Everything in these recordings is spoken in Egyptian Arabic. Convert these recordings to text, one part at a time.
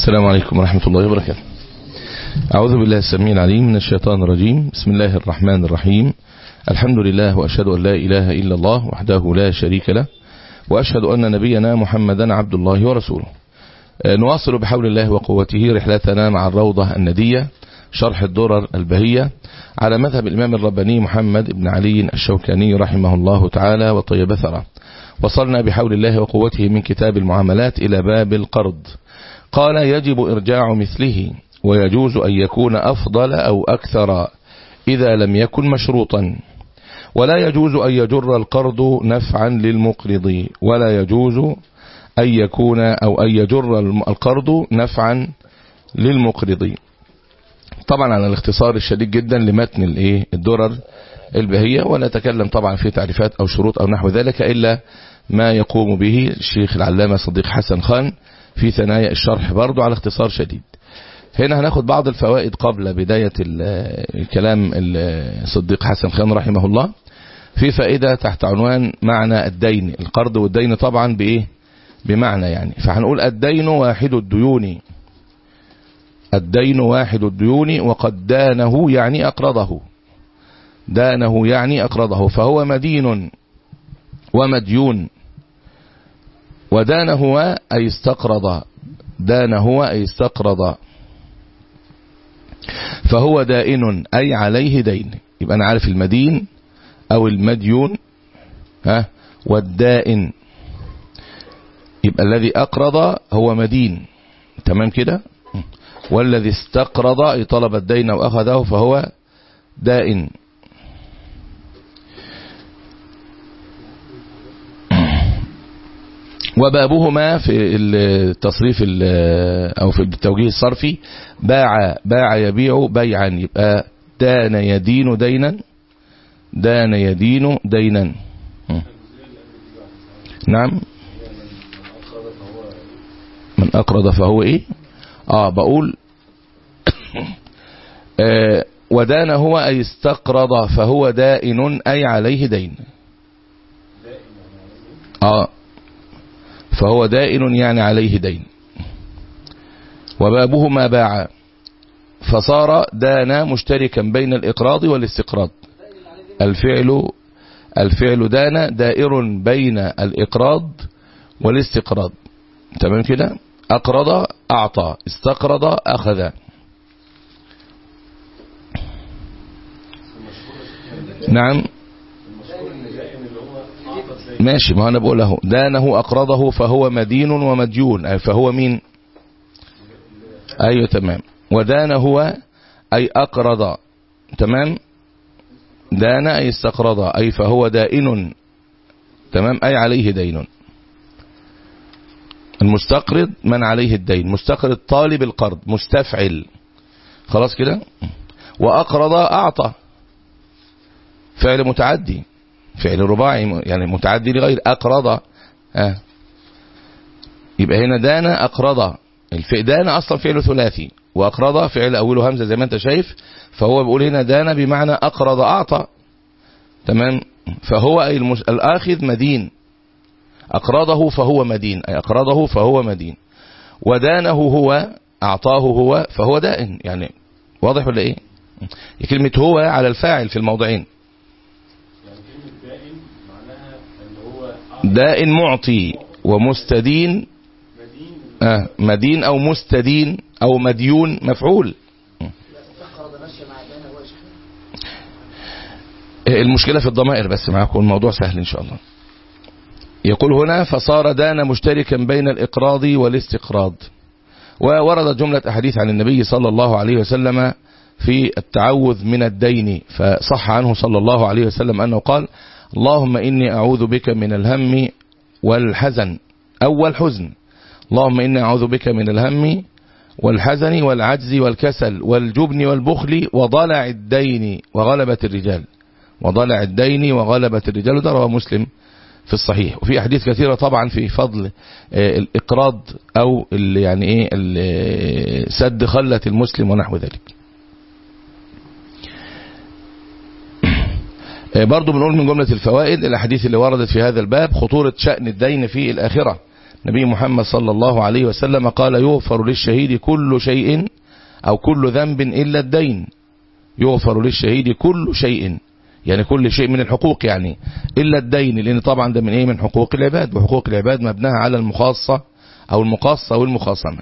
السلام عليكم ورحمة الله وبركاته أعوذ بالله السميع العليم من الشيطان الرجيم بسم الله الرحمن الرحيم الحمد لله وأشهد أن لا إله إلا الله وحده لا شريك له وأشهد أن نبينا محمدا عبد الله ورسوله نواصل بحول الله وقوته رحلتنا مع الروضة الندية شرح الدرر البهية على مذهب الإمام الرباني محمد بن علي الشوكاني رحمه الله تعالى وطيب ثرى وصلنا بحول الله وقوته من كتاب المعاملات إلى باب القرض قال يجب إرجاع مثله ويجوز أن يكون أفضل أو أكثر إذا لم يكن مشروطا ولا يجوز أن يجر القرض نفعا للمقرض ولا يجوز أن يكون أو أن يجر القرض نفعا للمقرض طبعا على الاختصار الشديد جدا لمتن الايه الدرر البهية ولا نتكلم طبعا في تعريفات أو شروط أو نحو ذلك إلا ما يقوم به الشيخ العلامة صديق حسن خان في ثنايا الشرح برضو على اختصار شديد هنا هناخد بعض الفوائد قبل بداية الكلام الصديق حسن خان رحمه الله في فائدة تحت عنوان معنى الدين القرض والدين طبعا بإيه بمعنى يعني فهنقول الدين واحد الديون الدين واحد الديون وقد دانه يعني أقرضه دانه يعني أقرضه فهو مدين ومديون ودان هو أي استقرض دان هو أي استقرض فهو دائن أي عليه دين يبقى أنا عارف المدين أو المديون ها والدائن يبقى الذي أقرض هو مدين تمام كده والذي استقرض أي طلب الدين وأخذه فهو دائن وبابهما في التصريف أو في التوجيه الصرفي باع باع يبيع بيعا يبقى دان يدين دينا دان يدين دينا نعم من أقرض فهو إيه آه بقول آه ودان هو أي استقرض فهو دائن أي عليه دين آه فهو دائن يعني عليه دين وبابه ما باع فصار دان مشتركا بين الإقراض والاستقراض الفعل الفعل دان دائر بين الإقراض والاستقراض تمام كده أقرض أعطى استقرض أخذ نعم ماشي ما أنا بقول له دانه أقرضه فهو مدين ومديون أي فهو مين أيوة تمام ودان هو أي أقرض تمام دان أي استقرض أي فهو دائن تمام أي عليه دين المستقرض من عليه الدين مستقرض طالب القرض مستفعل خلاص كده وأقرض أعطى فعل متعدي فعل رباعي يعني متعدي لغير أقرض آه. يبقى هنا دان أقرض دان أصلا فعل ثلاثي وأقرض فعل أوله همزة زي ما أنت شايف فهو بيقول هنا دان بمعنى أقرض أعطى تمام فهو أي المس... الآخذ مدين أقرضه فهو مدين أي أقرضه فهو مدين ودانه هو أعطاه هو فهو دائن يعني واضح ولا إيه كلمة هو على الفاعل في الموضعين دائن معطي ومستدين آه مدين أو مستدين أو مديون مفعول المشكلة في الضمائر بس معكم الموضوع سهل إن شاء الله يقول هنا فصار دان مشتركا بين الإقراض والاستقراض وورد جملة أحاديث عن النبي صلى الله عليه وسلم في التعوذ من الدين فصح عنه صلى الله عليه وسلم أنه قال اللهم إني أعوذ بك من الهم والحزن أو الحزن اللهم إني أعوذ بك من الهم والحزن والعجز والكسل والجبن والبخل وضلع الدين وغلبة الرجال وضلع الدين وغلبة الرجال ده رواه مسلم في الصحيح وفي أحاديث كثيرة طبعا في فضل الإقراض أو يعني إيه سد خلة المسلم ونحو ذلك برضو بنقول من جملة الفوائد الأحاديث اللي وردت في هذا الباب خطورة شأن الدين في الآخرة نبي محمد صلى الله عليه وسلم قال يغفر للشهيد كل شيء أو كل ذنب إلا الدين يغفر للشهيد كل شيء يعني كل شيء من الحقوق يعني إلا الدين لأن طبعا ده من إيه من حقوق العباد وحقوق العباد مبناها على المخاصة أو المقاصة والمخاصمة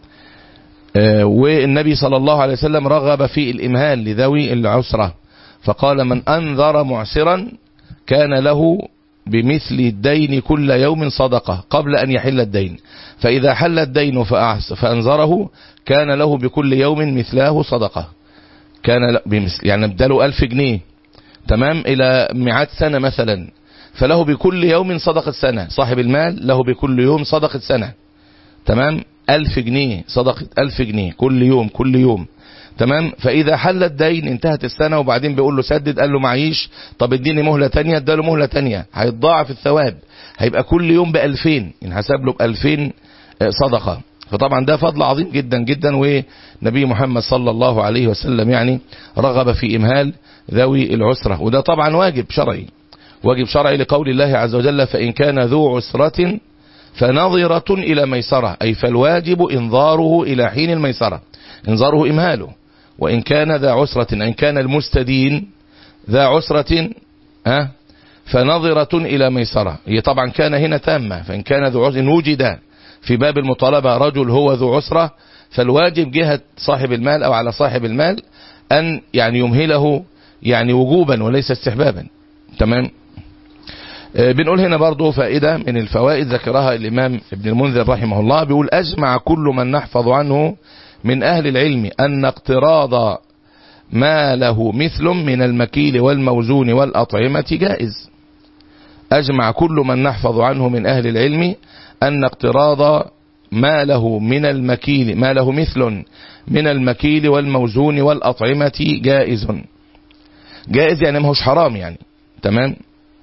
آه والنبي صلى الله عليه وسلم رغب في الإمهال لذوي العسرة فقال من أنذر معسرا كان له بمثل الدين كل يوم صدقة قبل أن يحل الدين فإذا حل الدين فأنذره كان له بكل يوم مثله صدقة كان بمثل يعني ابدله ألف جنيه تمام إلى مئات سنة مثلا فله بكل يوم صدقة سنة صاحب المال له بكل يوم صدقة سنة تمام ألف جنيه صدقة ألف جنيه كل يوم كل يوم تمام فإذا حل الدين انتهت السنة وبعدين بيقول له سدد قال له معيش طب اديني مهلة تانية اداله مهلة تانية هيتضاعف الثواب هيبقى كل يوم بألفين ينحسب له بألفين صدقة فطبعا ده فضل عظيم جدا جدا ونبي محمد صلى الله عليه وسلم يعني رغب في إمهال ذوي العسرة وده طبعا واجب شرعي واجب شرعي لقول الله عز وجل فإن كان ذو عسرة فنظرة إلى ميسرة أي فالواجب إنظاره إلى حين الميسرة إنظاره إمهاله وإن كان ذا عسرة إن كان المستدين ذا عسرة ها فنظرة إلى ميسرة هي طبعا كان هنا تامة فإن كان ذو عسرة إن وجد في باب المطالبة رجل هو ذو عسرة فالواجب جهة صاحب المال أو على صاحب المال أن يعني يمهله يعني وجوبا وليس استحبابا تمام بنقول هنا برضو فائدة من الفوائد ذكرها الإمام ابن المنذر رحمه الله بيقول أجمع كل من نحفظ عنه من أهل العلم أن اقتراض ما له مثل من المكيل والموزون والأطعمة جائز أجمع كل من نحفظ عنه من أهل العلم أن اقتراض ما له من المكيل ما له مثل من المكيل والموزون والأطعمة جائز جائز يعني ما هوش حرام يعني تمام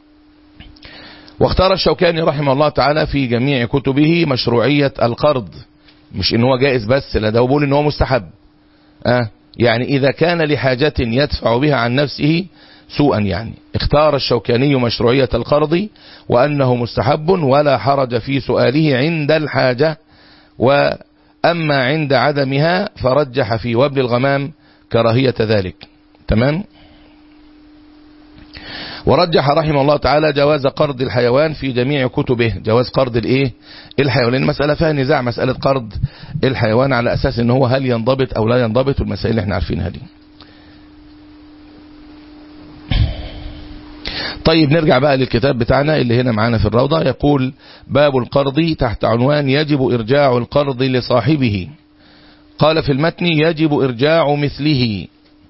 واختار الشوكاني رحمه الله تعالى في جميع كتبه مشروعية القرض مش ان هو جائز بس لا ده بيقول ان هو مستحب آه يعني اذا كان لحاجة يدفع بها عن نفسه سوءا يعني اختار الشوكاني مشروعية القرض وانه مستحب ولا حرج في سؤاله عند الحاجة واما عند عدمها فرجح في وبل الغمام كراهية ذلك تمام ورجح رحمه الله تعالى جواز قرض الحيوان في جميع كتبه جواز قرض الايه الحيوان لان المسألة فيها نزاع مسألة قرض الحيوان على اساس ان هو هل ينضبط او لا ينضبط والمسائل اللي احنا عارفينها دي طيب نرجع بقى للكتاب بتاعنا اللي هنا معانا في الروضة يقول باب القرض تحت عنوان يجب ارجاع القرض لصاحبه قال في المتن يجب ارجاع مثله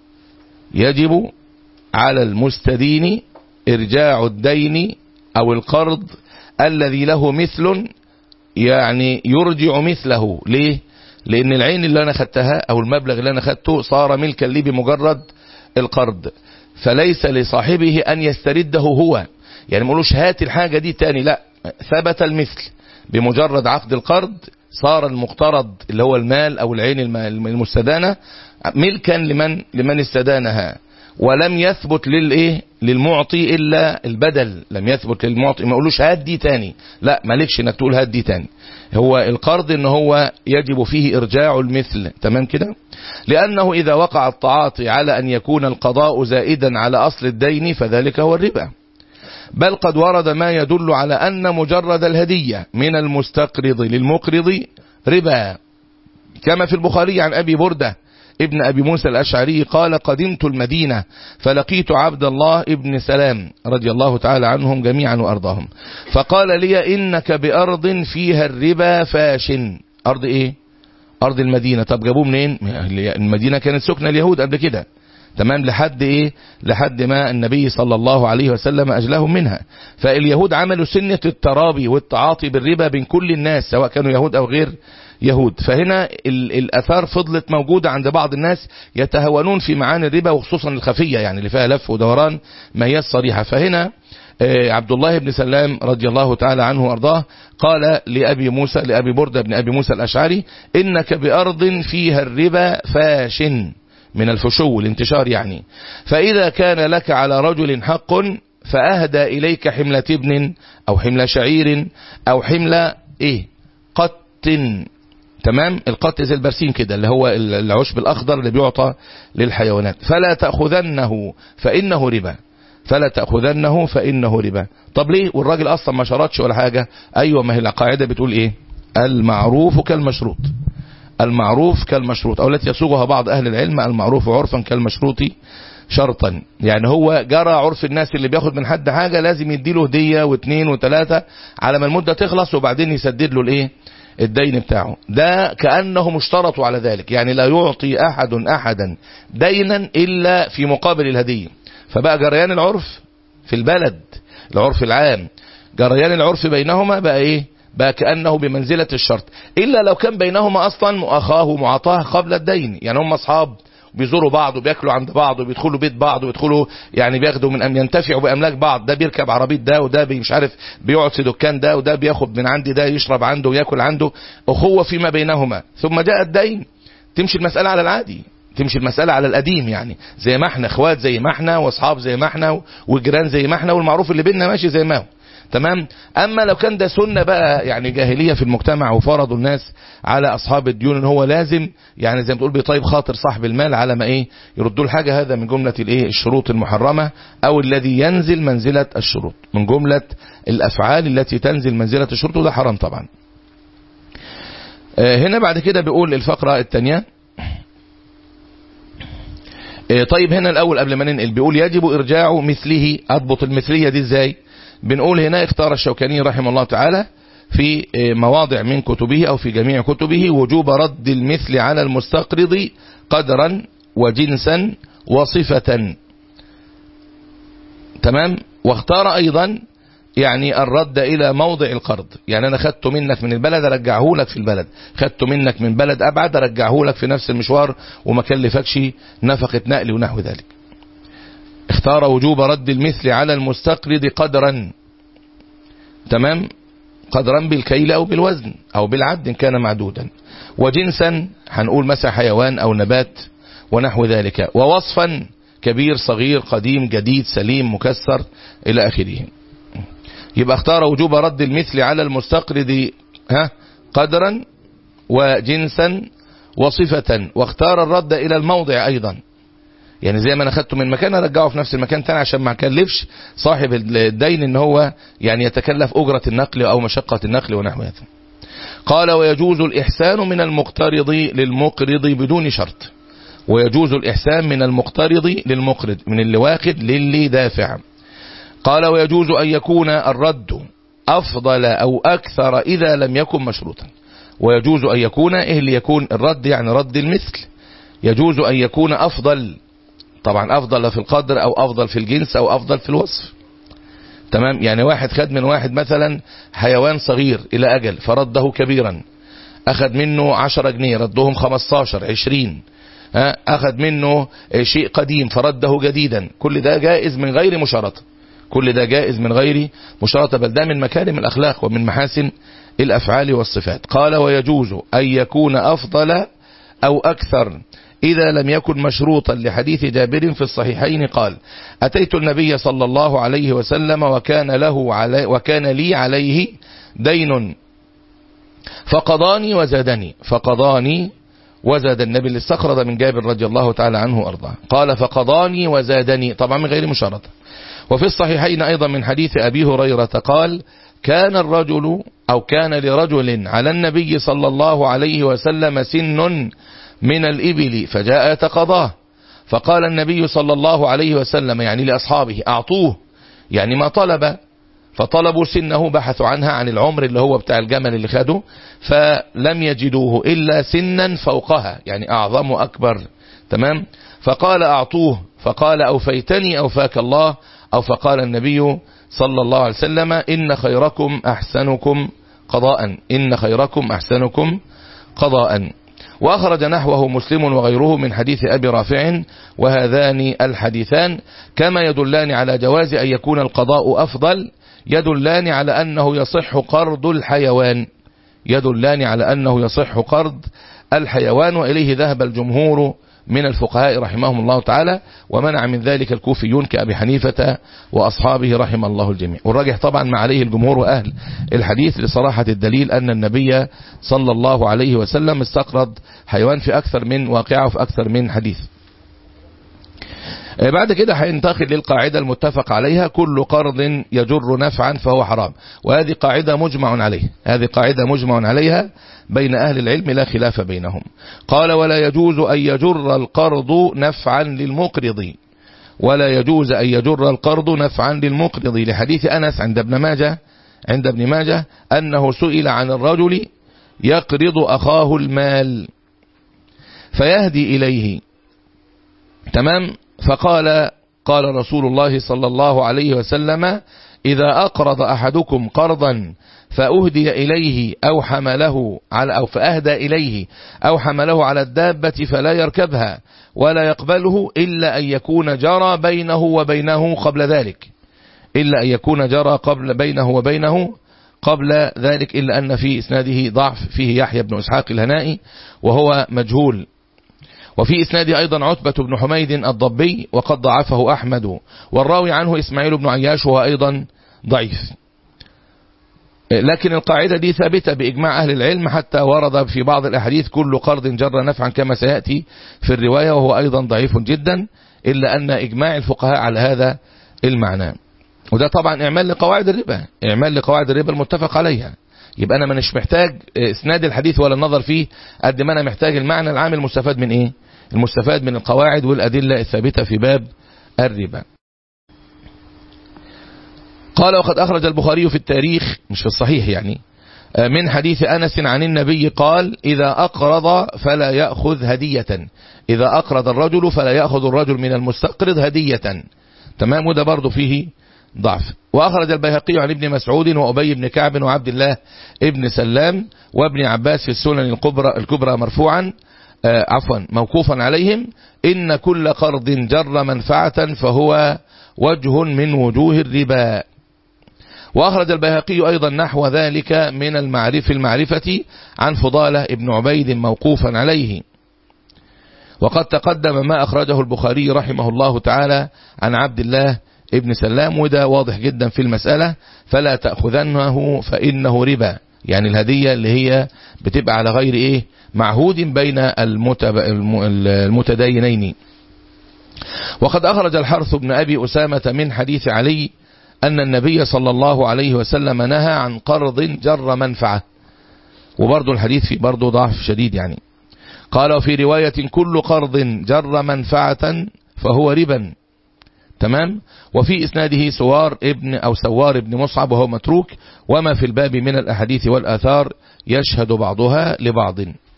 يجب على المستدين ارجاع الدين او القرض الذي له مثل يعني يرجع مثله ليه لان العين اللي انا خدتها او المبلغ اللي انا خدته صار ملكا لي بمجرد القرض فليس لصاحبه ان يسترده هو يعني مقولوش هات الحاجة دي تاني لا ثبت المثل بمجرد عقد القرض صار المقترض اللي هو المال او العين المستدانة ملكا لمن لمن استدانها ولم يثبت للايه للمعطي الا البدل لم يثبت للمعطي ما يقولوش هات دي تاني لا مالكش انك تقول هات دي تاني هو القرض ان هو يجب فيه ارجاع المثل تمام كده لانه اذا وقع التعاطي على ان يكون القضاء زائدا على اصل الدين فذلك هو الربا بل قد ورد ما يدل على ان مجرد الهدية من المستقرض للمقرض ربا كما في البخاري عن ابي برده ابن أبي موسى الأشعري قال قدمت المدينة فلقيت عبد الله ابن سلام رضي الله تعالى عنهم جميعا وأرضاهم فقال لي إنك بأرض فيها الربا فاشن أرض إيه أرض المدينة طب جابوه منين المدينة كانت سكنة اليهود قبل كده تمام لحد ايه لحد ما النبي صلى الله عليه وسلم اجلهم منها فاليهود عملوا سنة الترابي والتعاطي بالربا بين كل الناس سواء كانوا يهود او غير يهود فهنا الأثار فضلت موجودة عند بعض الناس يتهونون في معاني الربا وخصوصا الخفية يعني اللي فيها لف ودوران ما هي الصريحة فهنا عبد الله بن سلام رضي الله تعالى عنه وارضاه قال لأبي موسى لأبي بردة بن أبي موسى الأشعري إنك بأرض فيها الربا فاشن من الفشو الانتشار يعني فإذا كان لك على رجل حق فأهدى إليك حملة ابن أو حملة شعير أو حملة إيه تمام القط زي البرسيم كده اللي هو العشب الأخضر اللي بيعطى للحيوانات فلا تأخذنه فإنه ربا فلا تأخذنه فإنه ربا طب ليه والراجل أصلا ما شرطش ولا حاجة أيوة ما هي القاعدة بتقول إيه المعروف كالمشروط المعروف كالمشروط أو التي يصوغها بعض أهل العلم المعروف عرفا كالمشروط شرطا يعني هو جرى عرف الناس اللي بياخد من حد حاجة لازم يديله هدية واثنين وثلاثة على ما المدة تخلص وبعدين يسدد له الايه الدين بتاعه ده كأنهم اشترطوا على ذلك يعني لا يعطي أحد أحدا دينا إلا في مقابل الهدية فبقى جريان العرف في البلد العرف العام جريان العرف بينهما بقى ايه بقى كأنه بمنزلة الشرط إلا لو كان بينهما أصلا مؤخاه ومعطاه قبل الدين يعني هم أصحاب بيزوروا بعض وبياكلوا عند بعض وبيدخلوا بيت بعض ويدخلوا يعني بياخدوا من أم ينتفعوا بأملاك بعض ده بيركب عربية ده وده مش عارف بيقعد في دكان ده وده بياخد من عندي ده يشرب عنده وياكل عنده أخوة فيما بينهما ثم جاء الدين تمشي المسألة على العادي تمشي المسألة على القديم يعني زي ما احنا اخوات زي ما احنا واصحاب زي ما احنا وجيران زي ما احنا والمعروف اللي بيننا ماشي زي ما هو تمام اما لو كان ده سنة بقى يعني جاهلية في المجتمع وفرضوا الناس على اصحاب الديون ان هو لازم يعني زي ما تقول بيطيب خاطر صاحب المال على ما ايه يردوا الحاجة هذا من جملة الايه الشروط المحرمة او الذي ينزل منزلة الشروط من جملة الافعال التي تنزل منزلة الشروط وده حرام طبعا هنا بعد كده بيقول الفقرة الثانية طيب هنا الاول قبل ما ننقل بيقول يجب ارجاع مثله اضبط المثلية دي ازاي بنقول هنا اختار الشوكاني رحمه الله تعالى في مواضع من كتبه أو في جميع كتبه وجوب رد المثل على المستقرض قدرا وجنسا وصفة تمام واختار أيضا يعني الرد إلى موضع القرض يعني أنا خدته منك من البلد أرجعه لك في البلد خدته منك من بلد أبعد أرجعه لك في نفس المشوار وما كلفكش نفقة نقل ونحو ذلك اختار وجوب رد المثل على المستقرض قدرا تمام قدرا بالكيل أو بالوزن أو بالعد إن كان معدودا وجنسا هنقول مثلا حيوان أو نبات ونحو ذلك ووصفا كبير صغير قديم جديد سليم مكسر إلى آخره يبقى اختار وجوب رد المثل على المستقرض ها قدرا وجنسا وصفة واختار الرد إلى الموضع أيضا يعني زي ما انا خدته من مكان ارجعه في نفس المكان تاني عشان ما اكلفش صاحب الدين ان هو يعني يتكلف اجرة النقل او مشقة النقل ونحو هذا قال ويجوز الاحسان من المقترض للمقرض بدون شرط ويجوز الاحسان من المقترض للمقرض من اللي واخد للي دافع قال ويجوز ان يكون الرد افضل او اكثر اذا لم يكن مشروطا ويجوز ان يكون ايه اللي يكون الرد يعني رد المثل يجوز ان يكون افضل طبعا افضل في القدر او افضل في الجنس او افضل في الوصف تمام يعني واحد خد من واحد مثلا حيوان صغير الى اجل فرده كبيرا اخذ منه عشرة جنيه ردهم خمستاشر عشرين اخذ منه شيء قديم فرده جديدا كل ده جائز من غير مشارطة كل ده جائز من غير مشارطة بل ده من مكارم الاخلاق ومن محاسن الافعال والصفات قال ويجوز ان يكون افضل او اكثر إذا لم يكن مشروطا لحديث جابر في الصحيحين قال أتيت النبي صلى الله عليه وسلم وكان له علي وكان لي عليه دين فقضاني وزادني فقضاني وزاد النبي اللي استخرج من جابر رضي الله تعالى عنه أرضاه قال فقضاني وزادني طبعا من غير مشارطة وفي الصحيحين أيضا من حديث أبي هريرة قال كان الرجل أو كان لرجل على النبي صلى الله عليه وسلم سن من الإبل فجاء يتقضاه فقال النبي صلى الله عليه وسلم يعني لأصحابه أعطوه يعني ما طلب فطلبوا سنه بحثوا عنها عن العمر اللي هو بتاع الجمل اللي خده فلم يجدوه إلا سنا فوقها يعني أعظم أكبر تمام فقال أعطوه فقال أوفيتني أوفاك الله أو فقال النبي صلى الله عليه وسلم إن خيركم أحسنكم قضاء إن خيركم أحسنكم قضاء وأخرج نحوه مسلم وغيره من حديث أبي رافع وهذان الحديثان كما يدلان على جواز أن يكون القضاء أفضل يدلان على أنه يصح قرض الحيوان يدلان على أنه يصح قرض الحيوان وإليه ذهب الجمهور من الفقهاء رحمهم الله تعالى ومنع من ذلك الكوفيون كأبي حنيفة وأصحابه رحم الله الجميع والراجح طبعا ما عليه الجمهور وأهل الحديث لصراحة الدليل أن النبي صلى الله عليه وسلم استقرض حيوان في أكثر من واقعه في أكثر من حديث بعد كده هينتقل للقاعدة المتفق عليها كل قرض يجر نفعا فهو حرام وهذه قاعدة مجمع عليه هذه قاعدة مجمع عليها بين أهل العلم لا خلاف بينهم قال ولا يجوز أن يجر القرض نفعا للمقرض ولا يجوز أن يجر القرض نفعا للمقرض لحديث أنس عند ابن ماجه عند ابن ماجه أنه سئل عن الرجل يقرض أخاه المال فيهدي إليه تمام فقال قال رسول الله صلى الله عليه وسلم إذا أقرض أحدكم قرضا فأهدي إليه أو حمله على أو فأهدى إليه أو حمله على الدابة فلا يركبها ولا يقبله إلا أن يكون جرى بينه وبينه قبل ذلك إلا أن يكون جرى قبل بينه وبينه قبل ذلك إلا أن في إسناده ضعف فيه يحيى بن إسحاق الهنائي وهو مجهول وفي إسناد أيضا عتبة بن حميد الضبي وقد ضعفه أحمد والراوي عنه إسماعيل بن عياش وهو أيضا ضعيف لكن القاعدة دي ثابتة بإجماع أهل العلم حتى ورد في بعض الأحاديث كل قرض جر نفعا كما سيأتي في الرواية وهو أيضا ضعيف جدا إلا أن إجماع الفقهاء على هذا المعنى وده طبعا إعمال لقواعد الربا إعمال لقواعد الربا المتفق عليها يبقى أنا مش محتاج إسناد الحديث ولا النظر فيه قد ما أنا محتاج المعنى العام المستفاد من إيه المستفاد من القواعد والأدلة الثابتة في باب الربا قال وقد أخرج البخاري في التاريخ مش في الصحيح يعني من حديث أنس عن النبي قال إذا أقرض فلا يأخذ هدية إذا أقرض الرجل فلا يأخذ الرجل من المستقرض هدية تمام وده برضه فيه ضعف وأخرج البيهقي عن ابن مسعود وأبي بن كعب وعبد الله ابن سلام وابن عباس في السنن الكبرى, الكبرى مرفوعا آه عفوا موقوفا عليهم إن كل قرض جر منفعة فهو وجه من وجوه الربا وأخرج البيهقي أيضا نحو ذلك من المعرف المعرفة عن فضالة ابن عبيد موقوفا عليه وقد تقدم ما أخرجه البخاري رحمه الله تعالى عن عبد الله ابن سلام وده واضح جدا في المسألة فلا تأخذنه فإنه ربا يعني الهدية اللي هي بتبقى على غير ايه معهود بين المتدينين وقد أخرج الحرث بن أبي أسامة من حديث علي أن النبي صلى الله عليه وسلم نهى عن قرض جر منفعة وبرضه الحديث فيه برضه ضعف شديد يعني قال وفي رواية كل قرض جر منفعة فهو ربا تمام وفي إسناده سوار ابن أو سوار ابن مصعب وهو متروك وما في الباب من الأحاديث والآثار يشهد بعضها لبعض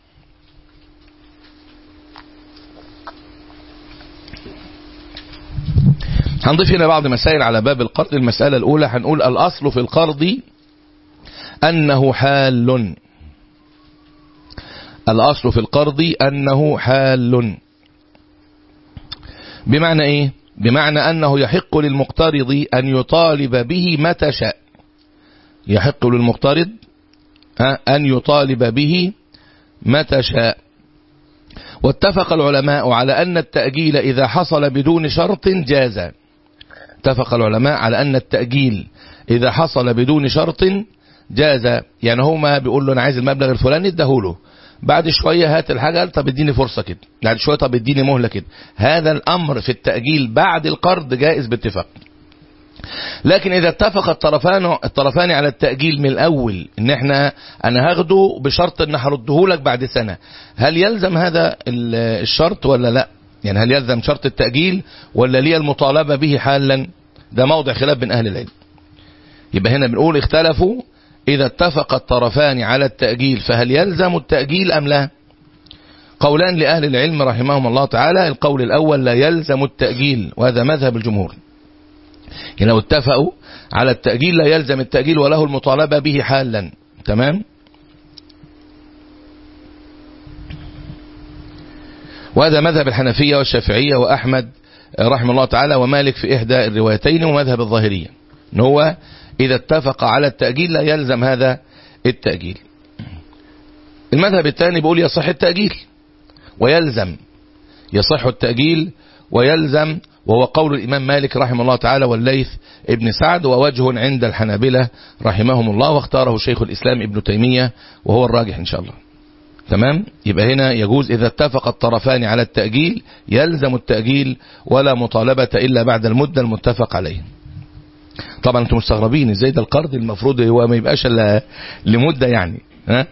هنضيف هنا بعض مسائل على باب القرض المسألة الأولى هنقول الأصل في القرض أنه حال الأصل في القرض أنه حال بمعنى إيه بمعنى أنه يحق للمقترض أن يطالب به متى شاء يحق للمقترض أن يطالب به متى شاء واتفق العلماء على أن التأجيل إذا حصل بدون شرط جاز اتفق العلماء على أن التأجيل إذا حصل بدون شرط جاز يعني هو ما بيقول له أنا عايز المبلغ الفلاني ادهوله بعد شوية هات الحاجة طب اديني فرصة كده بعد شوية طب اديني مهلة كده هذا الأمر في التأجيل بعد القرض جائز باتفاق لكن إذا اتفق الطرفان الطرفان على التأجيل من الأول إن احنا أنا هاخده بشرط إن هرده لك بعد سنة هل يلزم هذا الشرط ولا لا يعني هل يلزم شرط التأجيل ولا لي المطالبة به حالا ده موضع خلاف بين أهل العلم يبقى هنا بنقول اختلفوا إذا اتفق الطرفان على التأجيل فهل يلزم التأجيل أم لا قولان لأهل العلم رحمهم الله تعالى القول الأول لا يلزم التأجيل وهذا مذهب الجمهور يعني لو اتفقوا على التأجيل لا يلزم التأجيل وله المطالبة به حالا تمام وهذا مذهب الحنفية والشافعية وأحمد رحمه الله تعالى ومالك في إحدى الروايتين ومذهب الظاهرية ان هو إذا اتفق على التأجيل لا يلزم هذا التأجيل المذهب الثاني بيقول يصح التأجيل ويلزم يصح التأجيل ويلزم وهو قول الإمام مالك رحمه الله تعالى والليث ابن سعد ووجه عند الحنابلة رحمهم الله واختاره شيخ الإسلام ابن تيمية وهو الراجح إن شاء الله تمام يبقى هنا يجوز إذا اتفق الطرفان على التأجيل يلزم التأجيل ولا مطالبة إلا بعد المدة المتفق عليه طبعا انتم مستغربين ازاي ده القرض المفروض هو ما يبقاش الا لمده يعني ها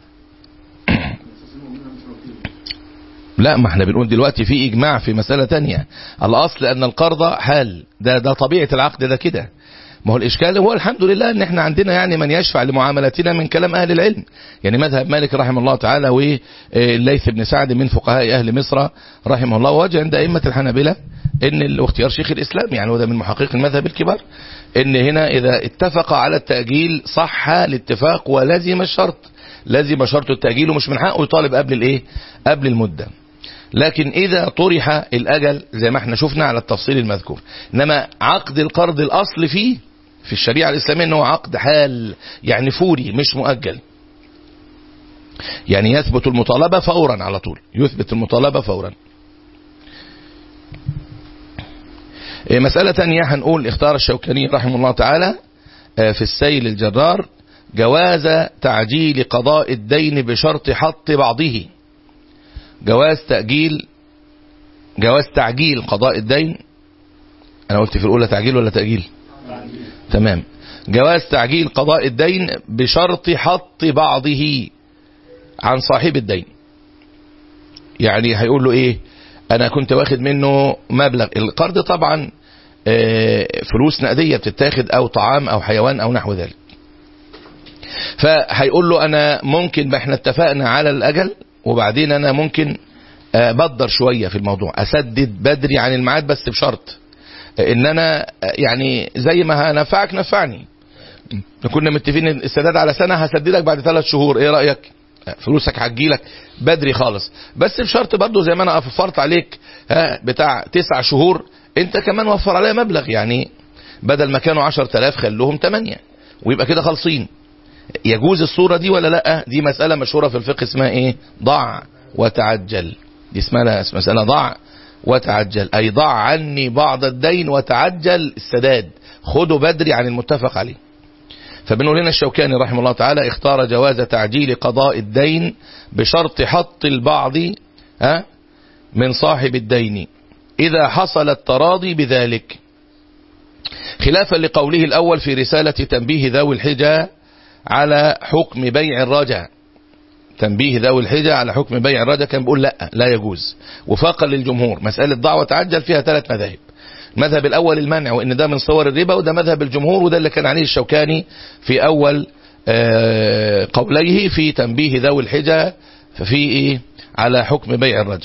لا ما احنا بنقول دلوقتي في اجماع في مسألة تانية الاصل ان القرض حال ده ده طبيعة العقد ده كده ما هو الاشكال هو الحمد لله ان احنا عندنا يعني من يشفع لمعاملتنا من كلام اهل العلم يعني مذهب مالك رحمه الله تعالى والليث بن سعد من فقهاء اهل مصر رحمه الله وجه عند ائمه الحنابلة ان واختيار شيخ الاسلام يعني وده من محقق المذهب الكبار ان هنا اذا اتفق على التأجيل صح الاتفاق ولزم الشرط لزم شرط التأجيل ومش من حقه يطالب قبل الايه قبل المدة لكن إذا طرح الأجل زي ما احنا شفنا على التفصيل المذكور إنما عقد القرض الأصل فيه في الشريعة الإسلامية أنه عقد حال يعني فوري مش مؤجل يعني يثبت المطالبة فورا على طول يثبت المطالبة فورا مسألة تانية هنقول اختار الشوكاني رحمه الله تعالى في السيل الجرار جواز تعجيل قضاء الدين بشرط حط بعضه جواز تأجيل جواز تعجيل قضاء الدين انا قلت في الاولى تعجيل ولا تأجيل تمام جواز تعجيل قضاء الدين بشرط حط بعضه عن صاحب الدين يعني هيقول له ايه انا كنت واخد منه مبلغ القرض طبعا فلوس نقدية بتتاخد او طعام او حيوان او نحو ذلك فهيقول له انا ممكن احنا اتفقنا على الاجل وبعدين انا ممكن بدر شوية في الموضوع اسدد بدري عن الميعاد بس بشرط ان انا يعني زي ما هنفعك نفعني كنا متفقين السداد على سنة هسددك بعد ثلاث شهور ايه رأيك فلوسك هتجيلك بدري خالص بس بشرط برضه زي ما انا وفرت عليك ها بتاع تسع شهور انت كمان وفر عليا مبلغ يعني بدل ما كانوا 10000 خلوهم 8 ويبقى كده خالصين يجوز الصورة دي ولا لا دي مسألة مشهورة في الفقه اسمها ايه ضع وتعجل دي اسمها مسألة ضع وتعجل اي ضع عني بعض الدين وتعجل السداد خده بدري عن المتفق عليه فبنقول هنا الشوكاني رحمه الله تعالى اختار جواز تعجيل قضاء الدين بشرط حط البعض ها من صاحب الدين إذا حصل التراضي بذلك خلافا لقوله الأول في رسالة تنبيه ذوي الحجة على حكم بيع الرجع تنبيه ذوي الحجة على حكم بيع الرجع كان بيقول لا لا يجوز وفاقا للجمهور مسألة دعوة تعجل فيها ثلاث مذاهب المذهب الأول المنع وإن ده من صور الربا وده مذهب الجمهور وده اللي كان عليه الشوكاني في أول قوليه في تنبيه ذوي الحجة ففي إيه على حكم بيع الرجل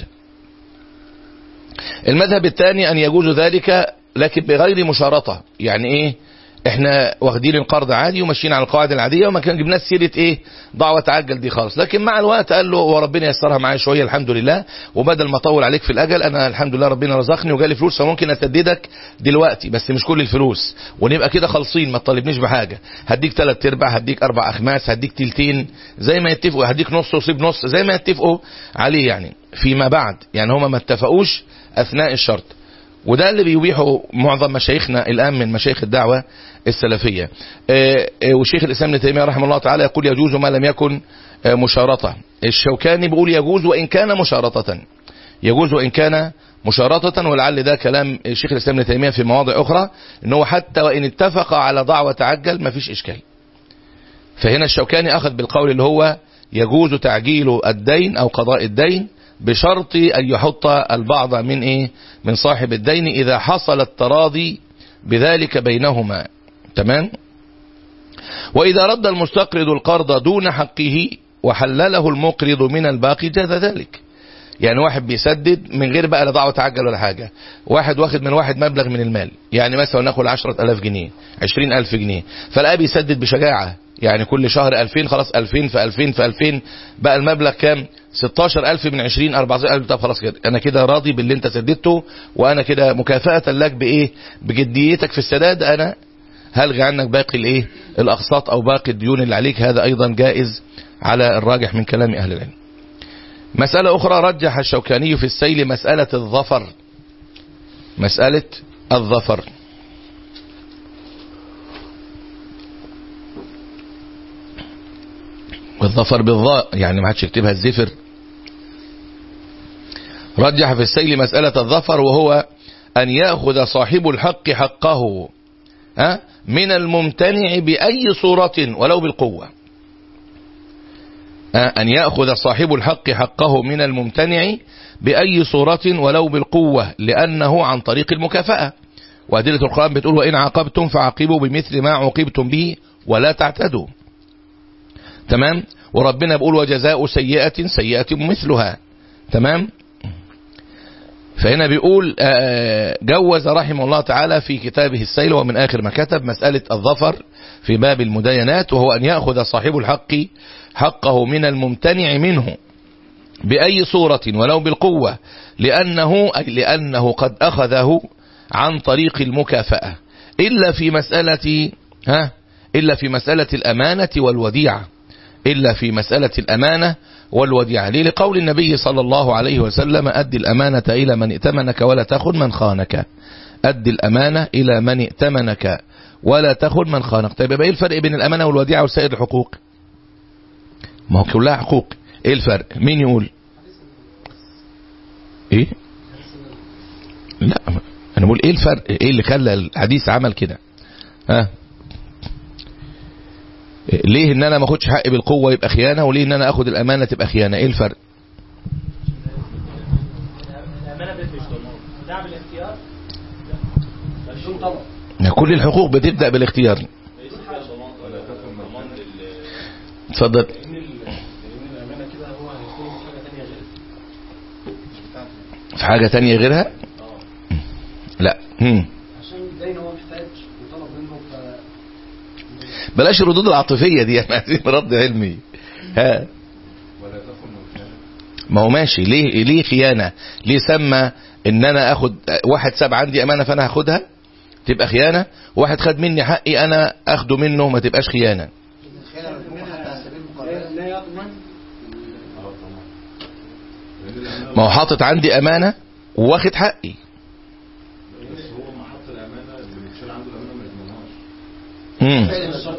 المذهب الثاني أن يجوز ذلك لكن بغير مشارطة يعني إيه احنا واخدين القرض عادي وماشيين على القواعد العادية وما كان جبناش سيرة ايه دعوة تعجل دي خالص لكن مع الوقت قال له وربنا يسرها معايا شوية الحمد لله وبدل ما اطول عليك في الاجل انا الحمد لله ربنا رزقني وجالي فلوس فممكن اسددك دلوقتي بس مش كل الفلوس ونبقى كده خالصين ما تطالبنيش بحاجة هديك ثلاث ارباع هديك اربع اخماس هديك تلتين زي ما يتفقوا هديك نص وسيب نص زي ما يتفقوا عليه يعني فيما بعد يعني هما ما اتفقوش اثناء الشرط وده اللي بيبيحه معظم مشايخنا الآن من مشايخ الدعوة السلفية والشيخ الإسلام ابن تيمية رحمه الله تعالى يقول يجوز ما لم يكن مشارطة الشوكاني بيقول يجوز وإن كان مشارطة يجوز وإن كان مشارطة ولعل ده كلام الشيخ الإسلام ابن تيمية في مواضع أخرى إنه حتى وإن اتفق على ضع وتعجل ما فيش إشكال فهنا الشوكاني أخذ بالقول اللي هو يجوز تعجيل الدين أو قضاء الدين بشرط أن يحط البعض من إيه من صاحب الدين إذا حصل التراضي بذلك بينهما تمام وإذا رد المستقرض القرض دون حقه وحلله المقرض من الباقي جاز ذلك يعني واحد بيسدد من غير بقى لا دعوة تعجل ولا حاجة واحد واخد من واحد مبلغ من المال يعني مثلا ناخد عشرة ألاف جنيه عشرين ألف جنيه فالآب بيسدد بشجاعة يعني كل شهر 2000 خلاص 2000 في 2000 في 2000 بقى المبلغ كام 16000 من 20 14000 طب خلاص كده انا كده راضي باللي انت سددته وانا كده مكافأة لك بايه بجديتك في السداد انا هلغي عنك باقي الايه الاقساط او باقي الديون اللي عليك هذا ايضا جائز على الراجح من كلام اهل العلم مسألة أخرى رجح الشوكاني في السيل مسألة الظفر مسألة الظفر والظفر بالضاء يعني ما حدش يكتبها الزفر رجح في السيل مسألة الظفر وهو أن يأخذ صاحب الحق حقه ها من الممتنع بأي صورة ولو بالقوة أن يأخذ صاحب الحق حقه من الممتنع بأي صورة ولو بالقوة لأنه عن طريق المكافأة وأدلة القرآن بتقول وإن عاقبتم فعاقبوا بمثل ما عوقبتم به ولا تعتدوا تمام وربنا بيقول وجزاء سيئة سيئة مثلها تمام فهنا بيقول جوز رحمه الله تعالى في كتابه السيل ومن آخر ما كتب مسألة الظفر في باب المداينات وهو أن يأخذ صاحب الحق حقه من الممتنع منه بأي صورة ولو بالقوة لأنه, أي لأنه قد أخذه عن طريق المكافأة إلا في مسألة ها إلا في مسألة الأمانة والوديعة إلا في مسألة الأمانة والوديعة ليه لقول النبي صلى الله عليه وسلم أد الأمانة إلى من ائتمنك ولا تخن من خانك أد الأمانة إلى من ائتمنك ولا تخن من خانك طيب يبقى إيه الفرق بين الأمانة والوديعة وسائر الحقوق ما هو كلها حقوق إيه الفرق مين يقول إيه لا أنا بقول إيه الفرق إيه اللي خلى الحديث عمل كده ها ليه ان انا ما اخدش حقي بالقوة يبقى خيانة وليه ان انا اخد الامانة تبقى خيانة ايه الفرق الامانه بالاختيار ده بالاختيار بدون طبع كل الحقوق بتبدأ بالاختيار اتفضل لان الامانه كده هو هيكون في حاجه ثانيه غير في حاجة تانية غيرها لا هم. عشان دايما هو محتاج وطلب منه ف بلاش الردود العاطفية دي احنا عايزين رد علمي ها ما هو ماشي ليه ليه خيانة ليه سمى ان انا اخد واحد ساب عندي امانة فانا هاخدها تبقى خيانة واحد خد مني حقي انا اخده منه ما تبقاش خيانة لا يضمن ما هو حاطط عندي امانة وواخد حقي امم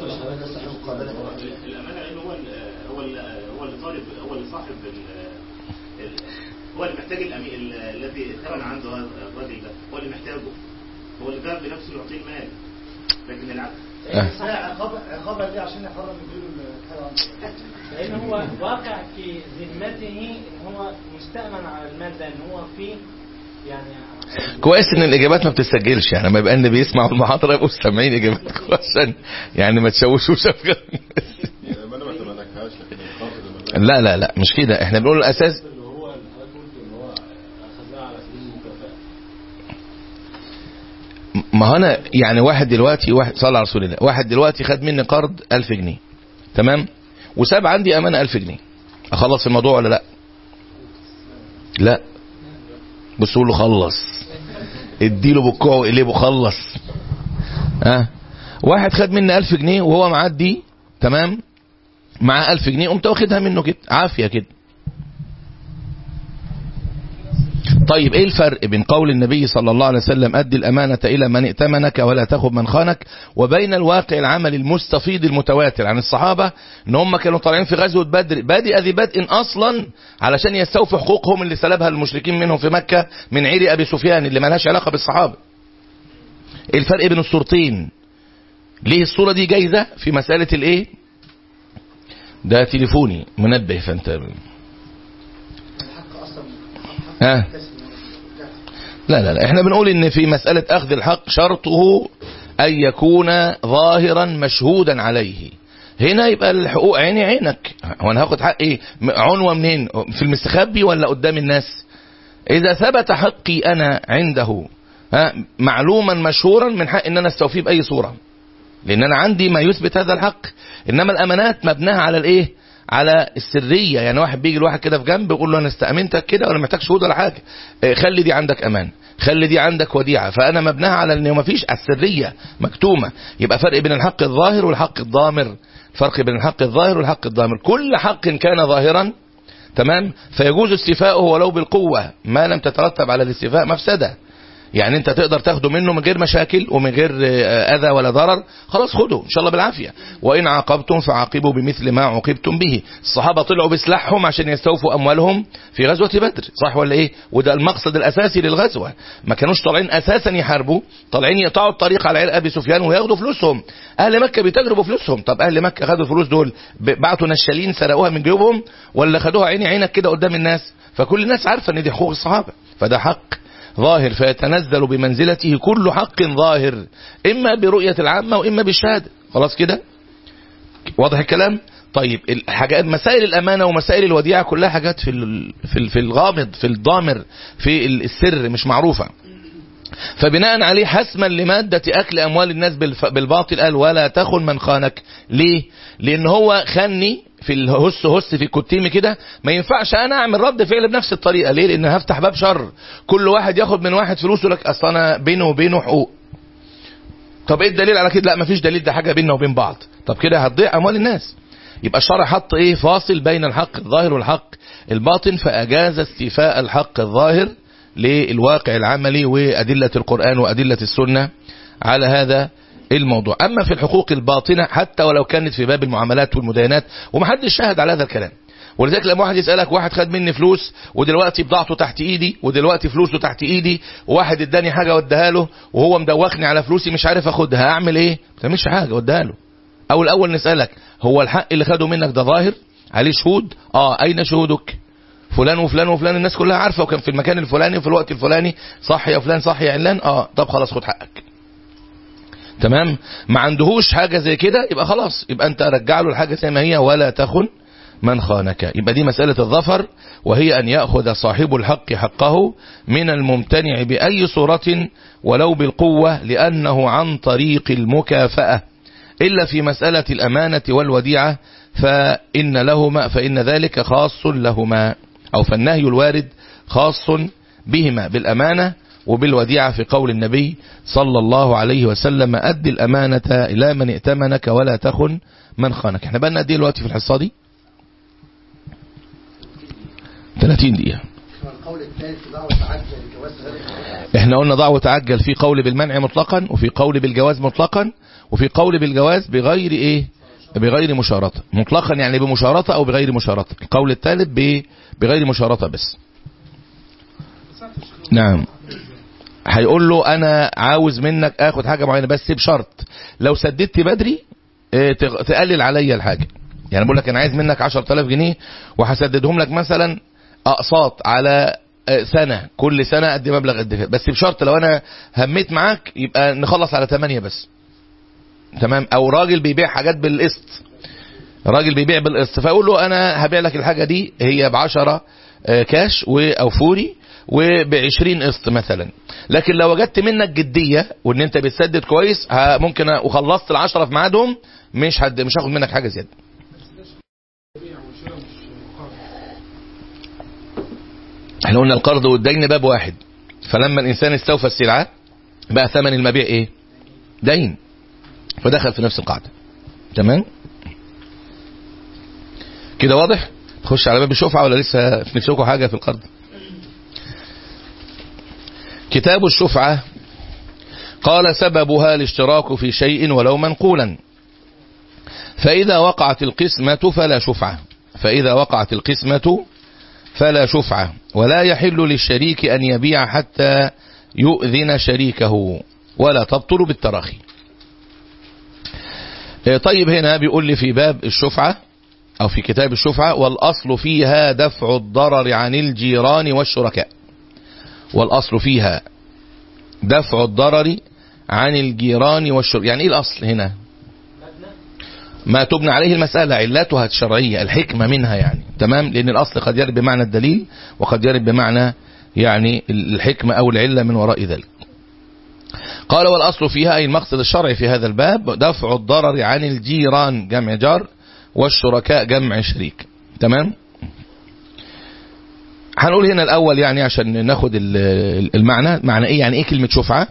الامانه لان هو ال هو ال هو اللي طالب هو اللي صاحب ال- ال- هو اللي محتاج الأمي- ال- الذي ثمن عنده هذا الراجل ده هو اللي محتاجه هو اللي ذهب بنفسه يعطيه المال لكن العكس آه. عقاب عقابها دي عشان يحرم يديله الحاجه لان هو واقع في ذمته ان هو مستأمن على المال ده ان هو في يعني كويس ان الاجابات ما بتسجلش يعني لما يبقى ان بيسمعوا المحاضره يبقوا سامعين اجابات عشان يعني ما تشوشوش افكار يعني ما انا ما تمنكهاش لكن الخاطر لما لا لا لا مش كده احنا بنقول الاساس اللي هو اللي حضرتك قلت ان هو اخذها على سبيل المكافاه ما هو انا يعني واحد دلوقتي واحد صلى على رسول الله واحد دلوقتي خد مني قرض 1000 جنيه تمام وساب عندي امانه 1000 جنيه اخلص الموضوع ولا لا لا بص له خلص اديله بالكوع وقلبه خلص ها أه؟ واحد خد مني 1000 جنيه وهو معدي تمام معاه 1000 جنيه قمت واخدها منه كده عافيه كده طيب ايه الفرق بين قول النبي صلى الله عليه وسلم ادي الامانة الى من ائتمنك ولا تخب من خانك وبين الواقع العملي المستفيض المتواتر عن الصحابة ان هم كانوا طالعين في غزوة بدر بادئ ذي بدء اصلا علشان يستوفوا حقوقهم اللي سلبها المشركين منهم في مكة من عير ابي سفيان اللي ملهاش علاقة بالصحابة ايه الفرق بين الصورتين ليه الصورة دي جايزة في مسألة الايه ده تليفوني منبه فانت الحق اصلا ها لا لا لا احنا بنقول ان في مسألة اخذ الحق شرطه ان يكون ظاهرا مشهودا عليه هنا يبقى الحقوق عيني عينك هو انا هاخد حقي عنوة منين في المستخبي ولا قدام الناس اذا ثبت حقي انا عنده ها معلوما مشهورا من حق ان انا استوفيه باي صورة لان انا عندي ما يثبت هذا الحق انما الامانات مبناها على الايه على السرية يعني واحد بيجي لواحد كده في جنب يقول له انا استأمنتك كده ولا محتاج شهود ولا حاجة إيه، خلي دي عندك امان خلي دي عندك وديعة فانا مبناها على انه ما فيش السرية مكتومة يبقى فرق بين الحق الظاهر والحق الضامر فرق بين الحق الظاهر والحق الضامر كل حق كان ظاهرا تمام فيجوز استيفاؤه ولو بالقوة ما لم تترتب على الاستيفاء مفسدة يعني انت تقدر تاخده منه من غير مشاكل ومن غير آه، اذى ولا ضرر خلاص خده ان شاء الله بالعافيه وان عاقبتم فعاقبوا بمثل ما عوقبتم به الصحابه طلعوا بسلاحهم عشان يستوفوا اموالهم في غزوه بدر صح ولا ايه وده المقصد الاساسي للغزوه ما كانوش طالعين اساسا يحاربوا طالعين يقطعوا الطريق على عير ابي سفيان وياخدوا فلوسهم اهل مكه بيتاجروا فلوسهم طب اهل مكه خدوا الفلوس دول ب- بعتوا نشالين سرقوها من جيوبهم ولا خدوها عيني عينك كده قدام الناس فكل الناس عارفه ان دي حقوق الصحابه فده حق ظاهر فيتنزل بمنزلته كل حق ظاهر إما برؤية العامة وإما بالشهادة خلاص كده واضح الكلام طيب الحاجات مسائل الأمانة ومسائل الوديعة كلها حاجات في ال- في ال- في الغامض في الضامر في السر مش معروفة فبناء عليه حسما لمادة أكل أموال الناس بالف- بالباطل قال ولا تخن من خانك ليه لأن هو خني في الهس هس في الكتيم كده ما ينفعش انا اعمل رد فعل بنفس الطريقه ليه لان هفتح باب شر كل واحد ياخد من واحد فلوسه لك اصل انا بينه وبينه حقوق طب ايه الدليل على كده لا مفيش دليل ده حاجه بيننا وبين بعض طب كده هتضيع اموال الناس يبقى الشرع حط ايه فاصل بين الحق الظاهر والحق الباطن فاجاز استيفاء الحق الظاهر للواقع العملي وادله القران وادله السنه على هذا الموضوع اما في الحقوق الباطنه حتى ولو كانت في باب المعاملات والمداينات ومحدش شاهد على هذا الكلام ولذلك لما واحد يسالك واحد خد مني فلوس ودلوقتي بضاعته تحت ايدي ودلوقتي فلوسه تحت ايدي وواحد اداني حاجه واداها له وهو مدوخني على فلوسي مش عارف اخدها اعمل ايه ما تعملش حاجه وديها له او الاول نسالك هو الحق اللي خده منك ده ظاهر عليه شهود اه اين شهودك فلان وفلان وفلان الناس كلها عارفه وكان في المكان الفلاني وفي الوقت الفلاني صح يا فلان صح يا علان اه طب خلاص خد حقك تمام ما عندهوش حاجة زي كده يبقى خلاص يبقى انت رجع له الحاجة زي ما هي ولا تخن من خانك يبقى دي مسألة الظفر وهي أن يأخذ صاحب الحق حقه من الممتنع بأي صورة ولو بالقوة لأنه عن طريق المكافأة إلا في مسألة الأمانة والوديعة فإن لهما فإن ذلك خاص لهما أو فالنهي الوارد خاص بهما بالأمانة وبالوديعة في قول النبي صلى الله عليه وسلم أد الأمانة إلى من ائتمنك ولا تخن من خانك احنا بقى قد ايه دلوقتي في الحصة دي 30 دقيقة والقول الثالث دعوة تعجل لجواز ذلك احنا قلنا ضع وتعجل في قول بالمنع مطلقا وفي قول بالجواز مطلقا وفي قول بالجواز بغير ايه بغير مشارطة مطلقا يعني بمشارطة او بغير مشارطة القول الثالث ب- بغير مشارطة بس نعم هيقول له انا عاوز منك اخد حاجة معينة بس بشرط لو سددت بدري اه، تغ- تقلل عليا الحاجة يعني بقول لك انا عايز منك 10000 جنيه وهسددهم لك مثلا اقساط على اه، سنة كل سنة قد مبلغ قد كده بس بشرط لو انا هميت معاك يبقى نخلص على 8 بس تمام او راجل بيبيع حاجات بالقسط راجل بيبيع بالقسط فيقول له انا هبيع لك الحاجه دي هي ب 10 كاش و- او فوري وب 20 قسط مثلا لكن لو وجدت منك جديه وان انت بتسدد كويس ه- ممكن أ- وخلصت ال 10 في ميعادهم مش هد مش هاخد منك حاجه زياده احنا قلنا القرض والدين باب واحد فلما الانسان استوفى السلعه بقى ثمن المبيع ايه دين فدخل في نفس القاعده تمام كده واضح تخش على باب الشفعة ولا لسه في نفسكم حاجة في القرض كتاب الشفعة قال سببها الاشتراك في شيء ولو منقولا فإذا وقعت القسمة فلا شفعة فإذا وقعت القسمة فلا شفعة ولا يحل للشريك أن يبيع حتى يؤذن شريكه ولا تبطل بالتراخي إيه طيب هنا بيقول لي في باب الشفعة أو في كتاب الشفعة والأصل فيها دفع الضرر عن الجيران والشركاء والأصل فيها دفع الضرر عن الجيران والشركاء يعني إيه الأصل هنا ما تبنى عليه المسألة علتها الشرعية الحكمة منها يعني تمام لأن الأصل قد يرد بمعنى الدليل وقد يرد بمعنى يعني الحكمة أو العلة من وراء ذلك قال والأصل فيها أي المقصد الشرعي في هذا الباب دفع الضرر عن الجيران جمع جار والشركاء جمع شريك تمام هنقول هنا الأول يعني عشان ناخد ال- المعنى معنى إيه يعني إيه كلمة شفعة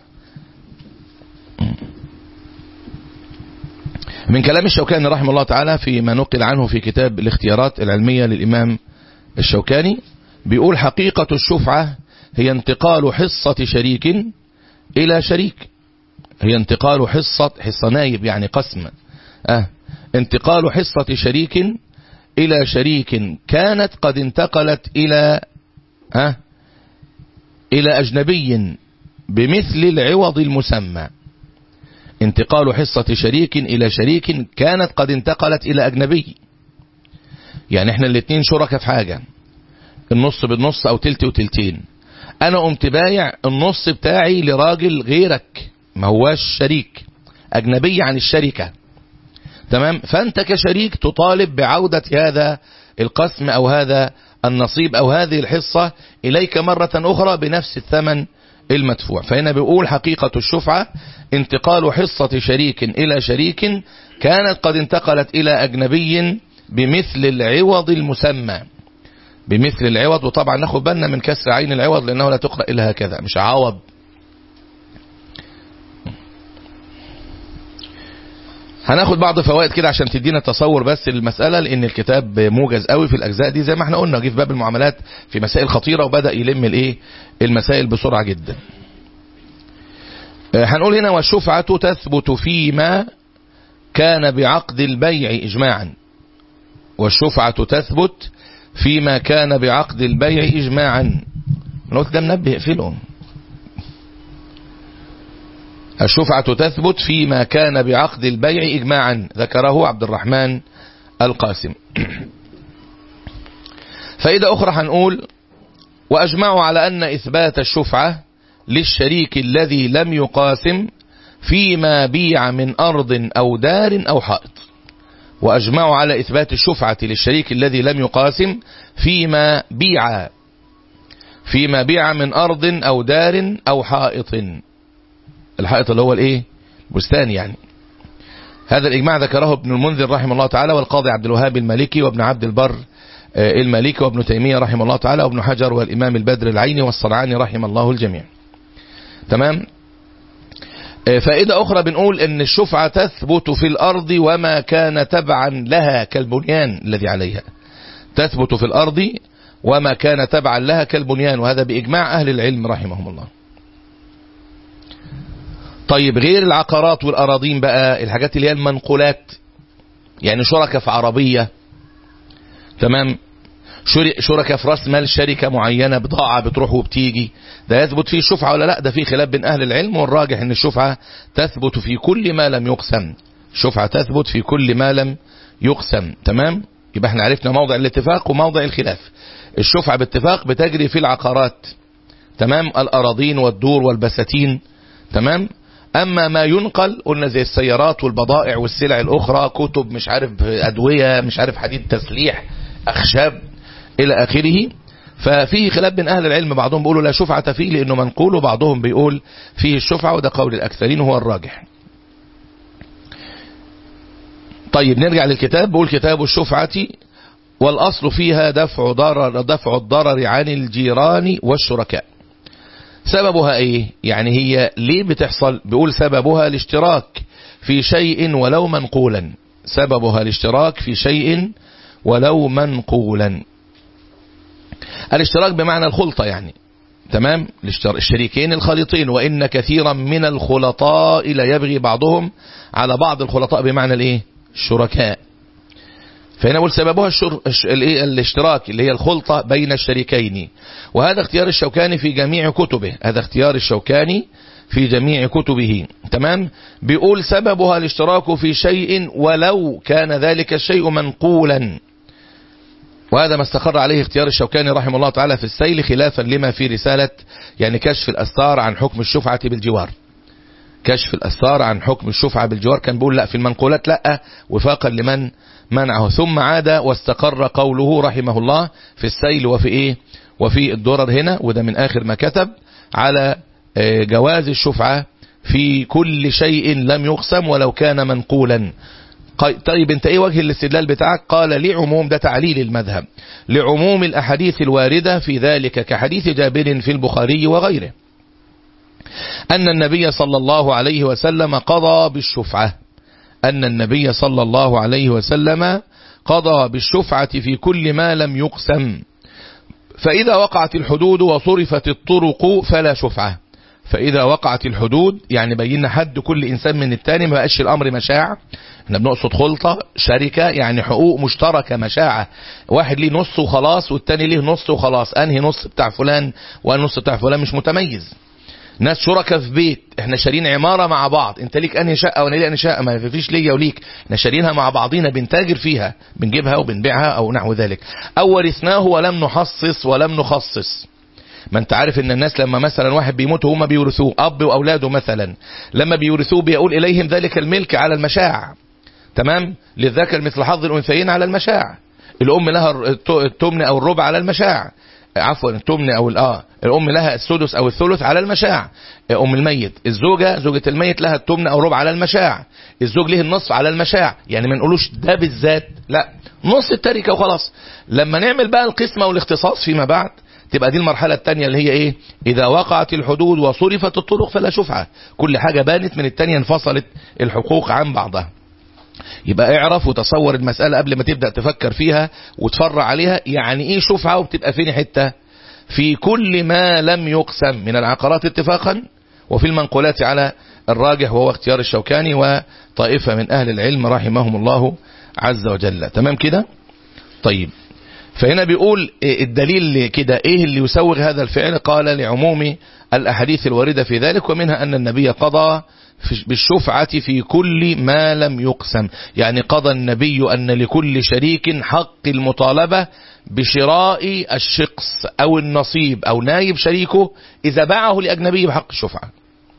من كلام الشوكاني رحمه الله تعالى فيما نقل عنه في كتاب الاختيارات العلمية للإمام الشوكاني بيقول حقيقة الشفعة هي انتقال حصة شريك إلى شريك هي انتقال حصة حصة نايب يعني قسم أه انتقال حصة شريك إلى شريك كانت قد انتقلت إلى أه إلى أجنبي بمثل العوض المسمى انتقال حصة شريك إلى شريك كانت قد انتقلت إلى أجنبي يعني احنا الاتنين شركة في حاجة النص بالنص أو تلت وتلتين أنا قمت بايع النص بتاعي لراجل غيرك ما هواش شريك أجنبي عن الشركة تمام فأنت كشريك تطالب بعودة هذا القسم أو هذا النصيب أو هذه الحصة إليك مرة أخرى بنفس الثمن المدفوع فهنا بيقول حقيقة الشفعة انتقال حصة شريك إلى شريك كانت قد انتقلت إلى أجنبي بمثل العوض المسمى بمثل العوض وطبعا ناخد بالنا من كسر عين العوض لأنه لا تقرأ إلا هكذا مش عوض هناخد بعض فوائد كده عشان تدينا تصور بس للمسألة لأن الكتاب موجز قوي في الأجزاء دي زي ما احنا قلنا جه في باب المعاملات في مسائل خطيرة وبدأ يلم الايه المسائل بسرعة جدا هنقول هنا والشفعة تثبت فيما كان بعقد البيع إجماعا والشفعة تثبت فيما كان بعقد البيع إجماعا أنا قلت ده منبه اقفله الشفعة تثبت فيما كان بعقد البيع إجماعا ذكره عبد الرحمن القاسم فإذا أخرى هنقول وأجمعوا على أن إثبات الشفعة للشريك الذي لم يقاسم فيما بيع من أرض أو دار أو حائط وأجمعوا على إثبات الشفعة للشريك الذي لم يقاسم فيما بيع فيما بيع من أرض أو دار أو حائط الحائط اللي هو الايه بستان يعني هذا الإجماع ذكره ابن المنذر رحمه الله تعالى والقاضي عبد الوهاب المالكي وابن عبد البر المالكي وابن تيمية رحمه الله تعالى وابن حجر والإمام البدر العيني والصنعاني رحم الله الجميع تمام فائدة أخرى بنقول أن الشفعة تثبت في الأرض وما كان تبعا لها كالبنيان الذي عليها تثبت في الأرض وما كان تبعا لها كالبنيان وهذا بإجماع أهل العلم رحمهم الله طيب غير العقارات والأراضين بقى الحاجات اللي هي المنقولات يعني شركة في عربية تمام شركة في راس مال شركة معينة بضاعة بتروح وبتيجي ده يثبت فيه الشفعة ولا لا ده فيه خلاف بين أهل العلم والراجح ان الشفعة تثبت في كل ما لم يقسم الشفعة تثبت في كل ما لم يقسم تمام يبقى احنا عرفنا موضع الاتفاق وموضع الخلاف الشفعة باتفاق بتجري في العقارات تمام الأراضين والدور والبساتين تمام أما ما ينقل قلنا زي السيارات والبضائع والسلع الأخرى كتب مش عارف أدوية مش عارف حديد تسليح أخشاب إلى آخره ففيه خلاف بين أهل العلم بعضهم بيقولوا لا شفعة فيه لأنه منقول وبعضهم بيقول فيه الشفعة وده قول الأكثرين هو الراجح طيب نرجع للكتاب بيقول كتاب الشفعة والأصل فيها دفع ضرر دفع الضرر عن الجيران والشركاء سببها ايه يعني هي ليه بتحصل بيقول سببها الاشتراك في شيء ولو منقولا سببها الاشتراك في شيء ولو منقولا الاشتراك بمعنى الخلطة يعني تمام الشريكين الخالطين وإن كثيرا من الخلطاء لا يبغي بعضهم على بعض الخلطاء بمعنى الايه الشركاء فهنا نقول سببها الشر... الاشتراك اللي هي الخلطة بين الشريكين وهذا اختيار الشوكاني في جميع كتبه هذا اختيار الشوكاني في جميع كتبه تمام بيقول سببها الاشتراك في شيء ولو كان ذلك الشيء منقولا وهذا ما استقر عليه اختيار الشوكاني رحمه الله تعالى في السيل خلافا لما في رسالة يعني كشف الأستار عن حكم الشفعة بالجوار كشف الأستار عن حكم الشفعة بالجوار كان بيقول لا في المنقولات لا وفاقا لمن منعه ثم عاد واستقر قوله رحمه الله في السيل وفي ايه وفي الدرر هنا وده من آخر ما كتب على جواز الشفعة في كل شيء لم يقسم ولو كان منقولا طيب انت ايه وجه الاستدلال بتاعك قال لعموم ده تعليل المذهب لعموم الأحاديث الواردة في ذلك كحديث جابر في البخاري وغيره أن النبي صلى الله عليه وسلم قضى بالشفعة أن النبي صلى الله عليه وسلم قضى بالشفعة في كل ما لم يقسم فإذا وقعت الحدود وصرفت الطرق فلا شفعة فإذا وقعت الحدود يعني بينا حد كل إنسان من التاني ما بقاش الأمر مشاع احنا بنقصد خلطة شركة يعني حقوق مشتركة مشاعة واحد ليه نص وخلاص والتاني ليه نص وخلاص أنهي نص بتاع فلان والنص بتاع فلان مش متميز ناس شركاء في بيت احنا شارين عمارة مع بعض انت ليك انهي شقة وانا لي انهي شقة ما فيش ليا وليك احنا شارينها مع بعضينا بنتاجر فيها بنجيبها وبنبيعها او نحو ذلك او ورثناه ولم نحصص ولم نخصص ما انت عارف ان الناس لما مثلا واحد بيموت وهم بيورثوه اب واولاده مثلا لما بيورثوه بيقول اليهم ذلك الملك على المشاع تمام للذكر مثل حظ الانثيين على المشاع الام لها الت- التمن او الربع على المشاع عفوا التمن او اه الام لها السدس او الثلث على المشاع ام الميت الزوجه زوجه الميت لها التمن او الربع على المشاع الزوج له النصف على المشاع يعني ما نقولوش ده بالذات لا نص التركه وخلاص لما نعمل بقى القسمه والاختصاص فيما بعد تبقى دي المرحلة التانية اللي هي ايه اذا وقعت الحدود وصرفت الطرق فلا شفعة كل حاجة بانت من التانية انفصلت الحقوق عن بعضها يبقى اعرف وتصور المسألة قبل ما تبدأ تفكر فيها وتفرع عليها يعني ايه شفعة وبتبقى فين حتة في كل ما لم يقسم من العقارات اتفاقا وفي المنقولات على الراجح وهو اختيار الشوكاني وطائفة من اهل العلم رحمهم الله عز وجل تمام كده طيب فهنا بيقول إيه الدليل كده ايه اللي يسوغ هذا الفعل قال لعموم الاحاديث الواردة في ذلك ومنها ان النبي قضى في- بالشفعة في كل ما لم يقسم يعني قضى النبي ان لكل شريك حق المطالبة بشراء الشقص او النصيب او نايب شريكه اذا باعه لاجنبي بحق الشفعة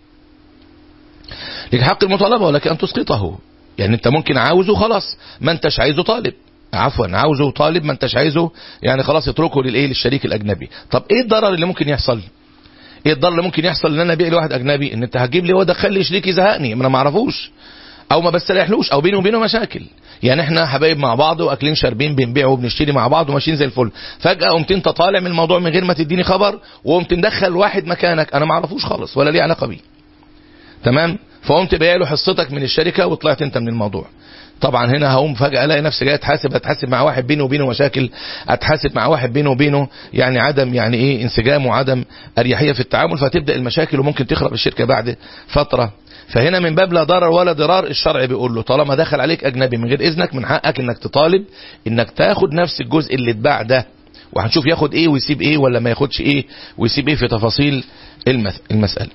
لك حق المطالبة ولك ان تسقطه يعني انت ممكن عاوزه خلاص ما انتش عايزه طالب عفوا عاوزه طالب ما انتش عايزه يعني خلاص اتركه للايه للشريك الاجنبي طب ايه الضرر اللي ممكن يحصل ايه الضرر اللي ممكن يحصل ان انا ابيع لواحد اجنبي ان انت هتجيب لي هو دخل لي شريك يزهقني ما انا ما اعرفوش او ما بستريحلوش او بيني وبينه مشاكل يعني احنا حبايب مع بعض واكلين شاربين بنبيع وبنشتري مع بعض وماشيين زي الفل فجاه قمت انت طالع من الموضوع من غير ما تديني خبر وقمت مدخل واحد مكانك انا ما اعرفوش خالص ولا ليه علاقه بيه تمام فقمت بايع له حصتك من الشركه وطلعت انت من الموضوع طبعا هنا هقوم فجاه الاقي نفسي جاي اتحاسب اتحاسب مع واحد بينه وبينه مشاكل اتحاسب مع واحد بينه وبينه يعني عدم يعني ايه انسجام وعدم اريحيه في التعامل فتبدا المشاكل وممكن تخرب الشركه بعد فتره فهنا من باب لا ضرر ولا ضرار الشرع بيقول له طالما دخل عليك اجنبي من غير اذنك من حقك انك تطالب انك تاخد نفس الجزء اللي اتباع ده وهنشوف ياخد ايه ويسيب ايه ولا ما ياخدش ايه ويسيب ايه في تفاصيل المث- المساله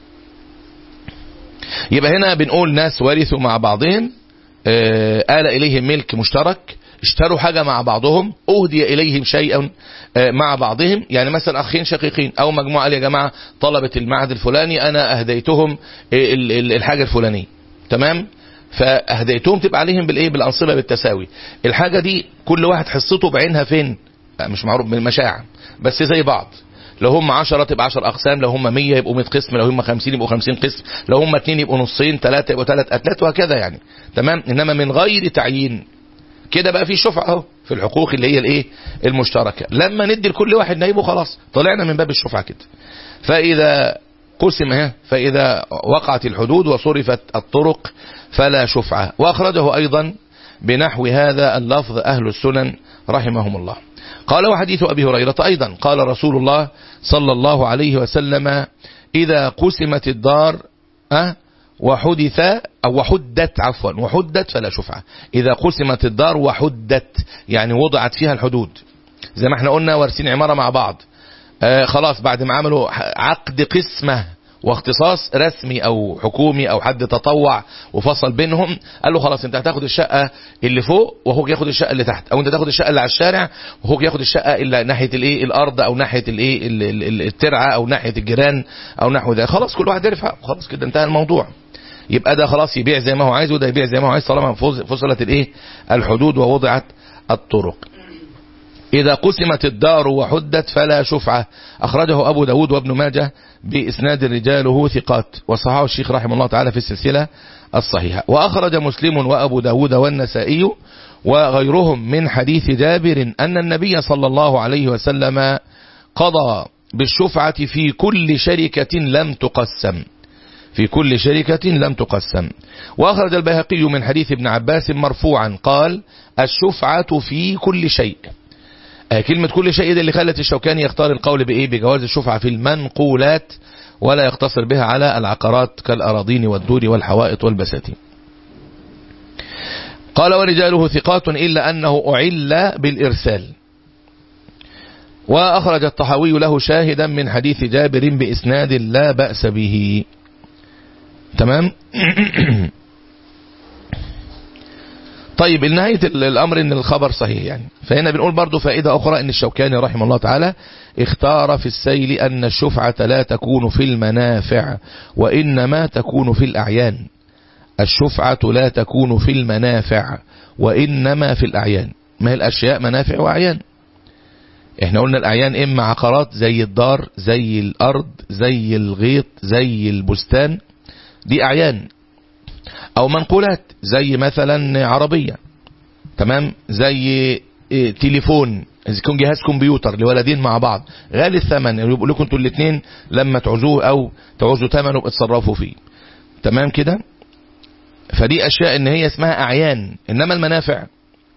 يبقى هنا بنقول ناس ورثوا مع بعضهم آه، آل إليهم ملك مشترك اشتروا حاجة مع بعضهم أهدي إليهم شيئا آه، مع بعضهم يعني مثلا أخين شقيقين أو مجموعة قال يا جماعة طلبة المعهد الفلاني أنا أهديتهم آه، ال- ال- الحاجة الفلانية تمام فأهديتهم تبقى عليهم بالإيه بالأنصبة بالتساوي الحاجة دي كل واحد حصته بعينها فين آه، مش معروف من المشاعر بس زي بعض لو هم 10 تبقى 10 اقسام لو هم 100 يبقوا 100 قسم لو هم 50 يبقوا 50 قسم لو هم 2 يبقوا نصين 3 يبقوا 3 اتلات وهكذا يعني تمام انما من غير تعيين كده بقى في شفعه اهو في الحقوق اللي هي الايه المشتركه لما ندي لكل واحد نايبه خلاص طلعنا من باب الشفعه كده فاذا قسم ها فاذا وقعت الحدود وصرفت الطرق فلا شفعه واخرجه ايضا بنحو هذا اللفظ اهل السنن رحمهم الله قال وحديث أبي هريرة أيضا قال رسول الله صلى الله عليه وسلم إذا قسمت الدار أه وحدث أو وحدت عفوا وحدت فلا شفعة إذا قسمت الدار وحدت يعني وضعت فيها الحدود زي ما احنا قلنا وارسين عمارة مع بعض آه خلاص بعد ما عملوا عقد قسمة واختصاص رسمي او حكومي او حد تطوع وفصل بينهم قال له خلاص انت هتاخد الشقه اللي فوق واخوك ياخد الشقه اللي تحت او انت تاخد الشقه اللي على الشارع واخوك ياخد الشقه اللي ناحيه الايه الارض او ناحيه الايه ال- ال- ال- الترعه او ناحيه الجيران او نحو ده خلاص كل واحد يرفع خلاص كده انتهى الموضوع يبقى ده خلاص يبيع زي ما هو عايز وده يبيع زي ما هو عايز طالما فص- فصلت الايه الحدود ووضعت الطرق إذا قسمت الدار وحدت فلا شفعة أخرجه أبو داود وابن ماجه بإسناد رجاله ثقات وصححه الشيخ رحمه الله تعالى في السلسلة الصحيحة وأخرج مسلم وأبو داود والنسائي وغيرهم من حديث جابر أن النبي صلى الله عليه وسلم قضى بالشفعة في كل شركة لم تقسم في كل شركة لم تقسم وأخرج البيهقي من حديث ابن عباس مرفوعا قال الشفعة في كل شيء آه، كلمة كل شيء دي اللي خلت الشوكاني يختار القول بإيه بجواز الشفعة في المنقولات ولا يقتصر بها على العقارات كالأراضين والدور والحوائط والبساتين قال ورجاله ثقات إلا أنه أعل بالإرسال وأخرج الطحاوي له شاهدا من حديث جابر بإسناد لا بأس به تمام طيب نهاية الأمر أن الخبر صحيح يعني فهنا بنقول برضو فائدة أخرى أن الشوكاني رحمه الله تعالى اختار في السيل أن الشفعة لا تكون في المنافع وإنما تكون في الأعيان الشفعة لا تكون في المنافع وإنما في الأعيان ما هي الأشياء منافع وأعيان احنا قلنا الأعيان إما عقارات زي الدار زي الأرض زي الغيط زي البستان دي أعيان أو منقولات زي مثلا عربية تمام زي إيه، تليفون إذا يكون جهاز كمبيوتر لولدين مع بعض غالي الثمن يقول لكم انتوا الاثنين لما تعوزوه او تعوزوا ثمنه بتصرفوا فيه تمام كده فدي اشياء ان هي اسمها اعيان انما المنافع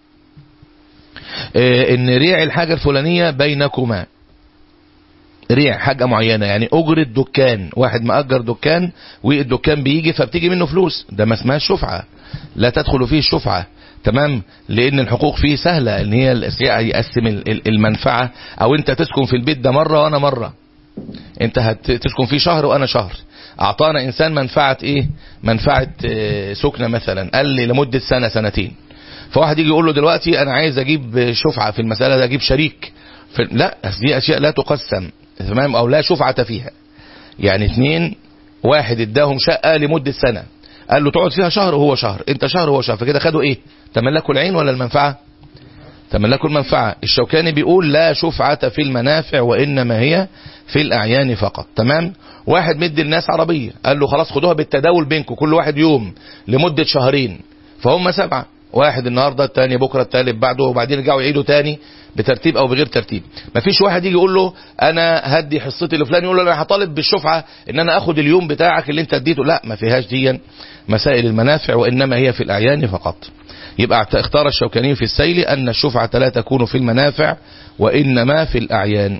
إيه، ان ريع الحاجة الفلانية بينكما ريع حاجة معينة يعني أجرة دكان واحد مأجر دكان والدكان بيجي فبتيجي منه فلوس ده ما اسمها الشفعة لا تدخل فيه الشفعة تمام لأن الحقوق فيه سهلة ان هي الأسياء يقسم ال- ال- المنفعة أو أنت تسكن في البيت ده مرة وأنا مرة أنت هتسكن فيه شهر وأنا شهر أعطانا إنسان منفعة إيه منفعة آه، سكنة مثلا قال لي لمدة سنة سنتين فواحد يجي يقول له دلوقتي أنا عايز أجيب شفعة في المسألة ده أجيب شريك في لا دي أشياء لا تقسم تمام أو لا شفعة فيها يعني اثنين واحد اداهم شقة لمدة سنة قال له تقعد فيها شهر وهو شهر انت شهر وهو شهر فكده خدوا ايه تملكوا العين ولا المنفعة تملكوا المنفعة الشوكاني بيقول لا شفعة في المنافع وإنما هي في الأعيان فقط تمام واحد مدي الناس عربية قال له خلاص خدوها بالتداول بينكم كل واحد يوم لمدة شهرين فهم سبعة واحد النهاردة التاني بكرة التالت بعده وبعدين يرجعوا يعيدوا تاني بترتيب او بغير ترتيب مفيش واحد يجي يقول له انا هدي حصتي لفلان يقول له انا هطالب بالشفعة ان انا اخد اليوم بتاعك اللي انت اديته لا ما فيهاش دي مسائل المنافع وانما هي في الاعيان فقط يبقى اختار الشوكاني في السيل ان الشفعة لا تكون في المنافع وانما في الاعيان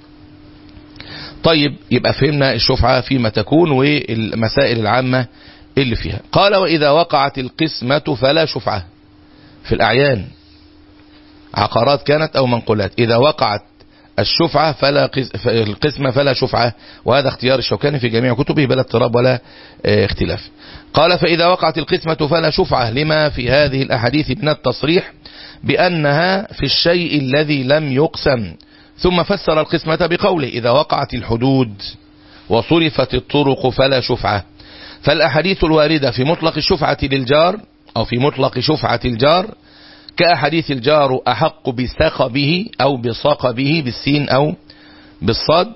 طيب يبقى فهمنا الشفعة فيما تكون والمسائل العامة اللي فيها قال وإذا وقعت القسمة فلا شفعة في الأعيان عقارات كانت أو منقولات إذا وقعت الشفعة فلا قس- القسمة فلا شفعة وهذا اختيار الشوكاني في جميع كتبه بلا اضطراب ولا اه، اختلاف قال فإذا وقعت القسمة فلا شفعة لما في هذه الأحاديث من التصريح بأنها في الشيء الذي لم يقسم ثم فسر القسمة بقوله إذا وقعت الحدود وصرفت الطرق فلا شفعة فالأحاديث الواردة في مطلق الشفعة للجار أو في مطلق شفعة الجار كأحاديث الجار أحق بسقبه أو بصقبه بالسين أو بالصاد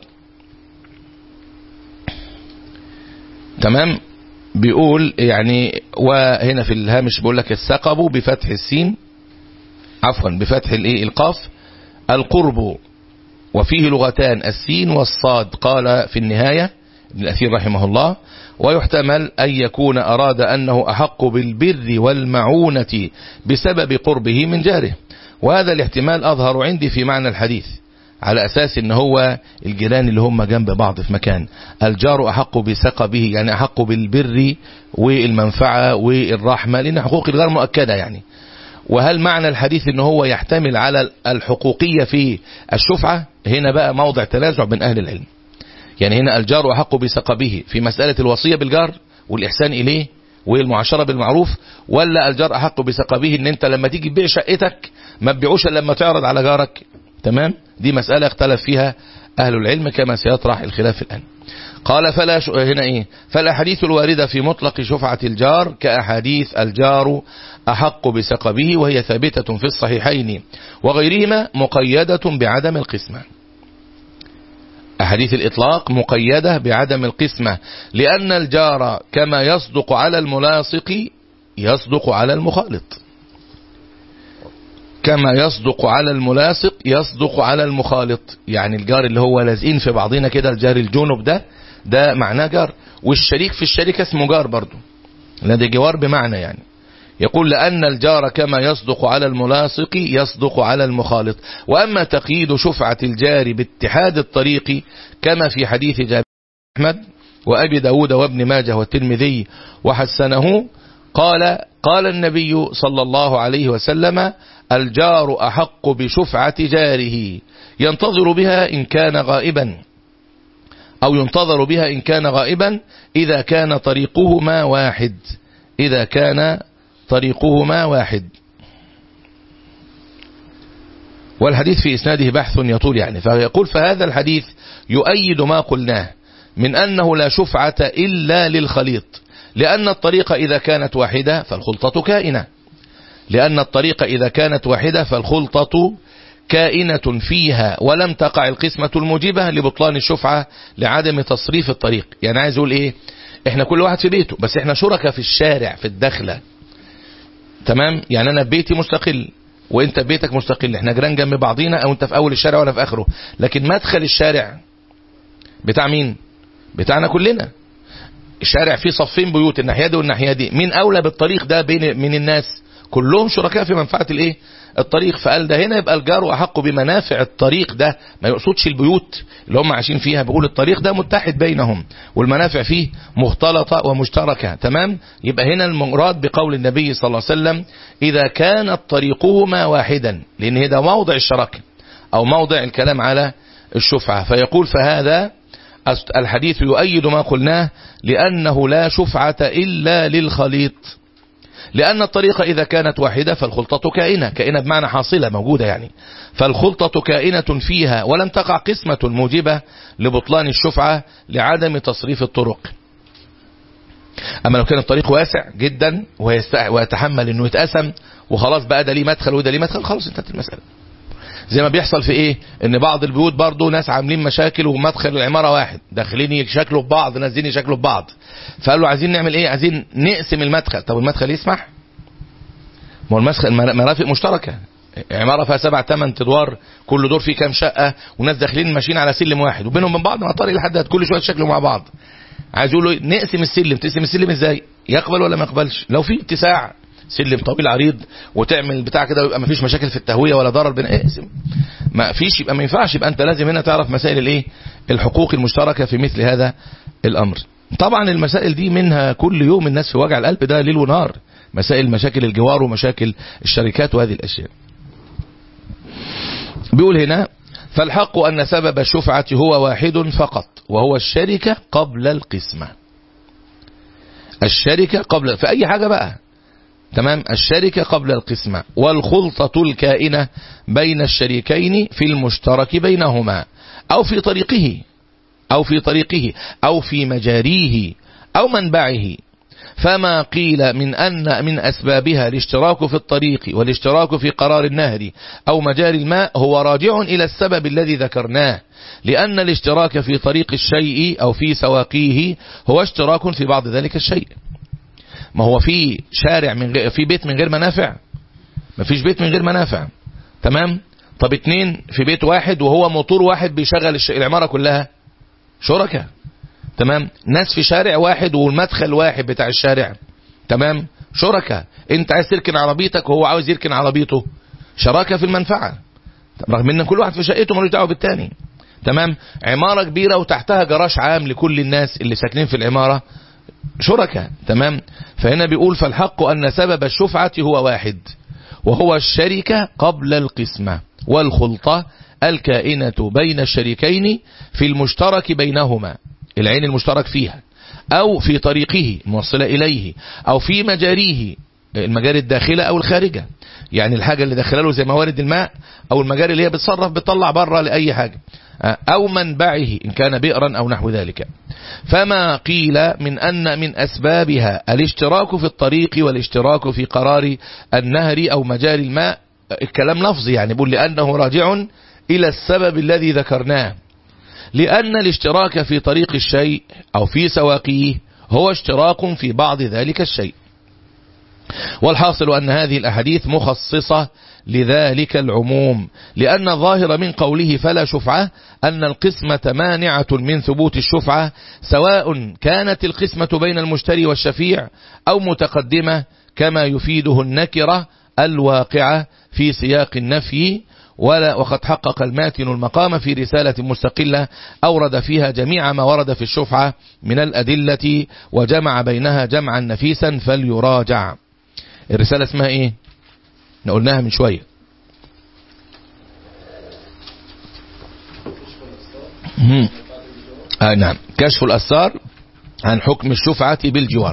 تمام بيقول يعني وهنا في الهامش بيقول لك السقب بفتح السين عفوا بفتح الايه القاف القرب وفيه لغتان السين والصاد قال في النهاية ابن الأثير رحمه الله ويحتمل أن يكون أراد أنه أحق بالبر والمعونة بسبب قربه من جاره وهذا الاحتمال أظهر عندي في معنى الحديث على أساس ان هو الجيران اللي هم جنب بعض في مكان الجار أحق بسقبه يعني أحق بالبر والمنفعة والرحمة لأن حقوق الغير مؤكدة يعني وهل معنى الحديث ان هو يحتمل على الحقوقية في الشفعة هنا بقى موضع تنازع بين أهل العلم يعني هنا الجار أحق بسقبه في مسألة الوصية بالجار والإحسان إليه والمعاشرة بالمعروف ولا الجار أحق بسقبه ان انت لما تيجي تبيع شقتك ما تبيعوش إلا لما تعرض على جارك تمام دي مسألة اختلف فيها أهل العلم كما سيطرح الخلاف الآن قال فلا ش... هنا ايه فالاحاديث الواردة في مطلق شفعة الجار كأحاديث الجار أحق بسقبه وهي ثابتة في الصحيحين وغيرهما مقيدة بعدم القسمة أحاديث الإطلاق مقيدة بعدم القسمة لأن الجار كما يصدق على الملاصق يصدق على المخالط كما يصدق على الملاصق يصدق على المخالط يعني الجار اللي هو لازقين في بعضنا كده الجار الجنب ده ده معناه جار والشريك في الشركة اسمه جار برضو لا ده جوار بمعنى يعني يقول لأن الجار كما يصدق على الملاصق يصدق على المخالط وأما تقييد شفعة الجار باتحاد الطريق كما في حديث جابر أحمد وأبي داود وابن ماجه والترمذي وحسنه قال قال النبي صلى الله عليه وسلم الجار أحق بشفعة جاره ينتظر بها إن كان غائبا أو ينتظر بها إن كان غائبا إذا كان طريقهما واحد إذا كان طريقهما واحد والحديث في إسناده بحث يطول يعني فيقول فهذا الحديث يؤيد ما قلناه من أنه لا شفعة إلا للخليط لأن الطريقة إذا كانت واحدة فالخلطة كائنة لأن الطريقة إذا كانت واحدة فالخلطة كائنة فيها ولم تقع القسمة الموجبة لبطلان الشفعة لعدم تصريف الطريق يعني عايز أقول إيه إحنا كل واحد في بيته بس إحنا شركة في الشارع في الدخلة تمام يعني أنا بيتي مستقل وانت بيتك مستقل احنا جيران جنب بعضينا او انت في اول الشارع ولا في اخره لكن مدخل الشارع بتاع مين بتاعنا كلنا الشارع فيه صفين بيوت الناحيه دي والناحيه دي مين اولى بالطريق ده بين من الناس كلهم شركاء في منفعه الايه الطريق فقال ده هنا يبقى الجار احق بمنافع الطريق ده ما يقصدش البيوت اللي هم عايشين فيها بيقول الطريق ده متحد بينهم والمنافع فيه مختلطه ومشتركه تمام يبقى هنا المراد بقول النبي صلى الله عليه وسلم اذا كانت طريقهما واحدا لان ده موضع الشراكه او موضع الكلام على الشفعه فيقول فهذا الحديث يؤيد ما قلناه لأنه لا شفعة إلا للخليط لأن الطريقة إذا كانت واحدة فالخلطة كائنة كائنة بمعنى حاصلة موجودة يعني فالخلطة كائنة فيها ولم تقع قسمة موجبة لبطلان الشفعة لعدم تصريف الطرق أما لو كان الطريق واسع جدا ويتحمل أنه يتقسم وخلاص بقى ده ليه مدخل وده ليه مدخل خلاص انتهت المسألة زي ما بيحصل في ايه ان بعض البيوت برضو ناس عاملين مشاكل ومدخل العمارة واحد داخلين يشكلوا ببعض نازلين يشكلوا ببعض فقالوا عايزين نعمل ايه عايزين نقسم المدخل طب المدخل يسمح ما هو المدخل مرافق مشتركة عمارة فيها سبع ثمان ادوار كل دور فيه كام شقة وناس داخلين ماشيين على سلم واحد وبينهم من بعض مطار لحد كل شوية يشكلوا مع بعض عايز يقولوا نقسم السلم تقسم السلم ازاي يقبل ولا ما يقبلش لو في اتساع سلم طويل عريض وتعمل بتاع كده ويبقى ما فيش مشاكل في التهويه ولا ضرر بين اقسم ما فيش يبقى ما ينفعش يبقى انت لازم هنا تعرف مسائل الايه الحقوق المشتركه في مثل هذا الامر طبعا المسائل دي منها كل يوم الناس في وجع القلب ده ليل ونهار مسائل مشاكل الجوار ومشاكل الشركات وهذه الاشياء بيقول هنا فالحق ان سبب الشفعه هو واحد فقط وهو الشركه قبل القسمه الشركه قبل في اي حاجه بقى تمام الشركة قبل القسمة والخلطة الكائنة بين الشريكين في المشترك بينهما أو في طريقه أو في طريقه أو في مجاريه أو منبعه فما قيل من أن من أسبابها الاشتراك في الطريق والاشتراك في قرار النهر أو مجاري الماء هو راجع إلى السبب الذي ذكرناه لأن الاشتراك في طريق الشيء أو في سواقيه هو اشتراك في بعض ذلك الشيء ما هو في شارع من غير في بيت من غير منافع ما فيش بيت من غير منافع تمام طب اتنين في بيت واحد وهو موتور واحد بيشغل الش... العمارة كلها شركة تمام ناس في شارع واحد والمدخل واحد بتاع الشارع تمام شركة انت عايز تركن عربيتك وهو عاوز يركن عربيته شراكة في المنفعة رغم ان كل واحد في شقته ملوش دعوه بالتاني تمام عمارة كبيرة وتحتها جراج عام لكل الناس اللي ساكنين في العمارة شركة تمام فهنا بيقول فالحق أن سبب الشفعة هو واحد وهو الشركة قبل القسمة والخلطة الكائنة بين الشريكين في المشترك بينهما العين المشترك فيها أو في طريقه الموصلة إليه أو في مجاريه المجاري الداخلة أو الخارجة يعني الحاجة اللي داخله له زي موارد الماء أو المجاري اللي هي بتصرف بتطلع بره لأي حاجة أو منبعه إن كان بئرا أو نحو ذلك فما قيل من أن من أسبابها الاشتراك في الطريق والاشتراك في قرار النهر أو مجاري الماء الكلام لفظي يعني بقول لأنه راجع إلى السبب الذي ذكرناه لأن الاشتراك في طريق الشيء أو في سواقيه هو اشتراك في بعض ذلك الشيء والحاصل أن هذه الأحاديث مخصصة لذلك العموم لأن الظاهر من قوله فلا شفعة أن القسمة مانعة من ثبوت الشفعة سواء كانت القسمة بين المشتري والشفيع أو متقدمة كما يفيده النكرة الواقعة في سياق النفي ولا وقد حقق الماتن المقام في رسالة مستقلة أورد فيها جميع ما ورد في الشفعة من الأدلة وجمع بينها جمعا نفيسا فليراجع الرسالة اسمها ايه قلناها من شوية مم. آه نعم كشف الأسرار عن حكم الشفعة بالجوار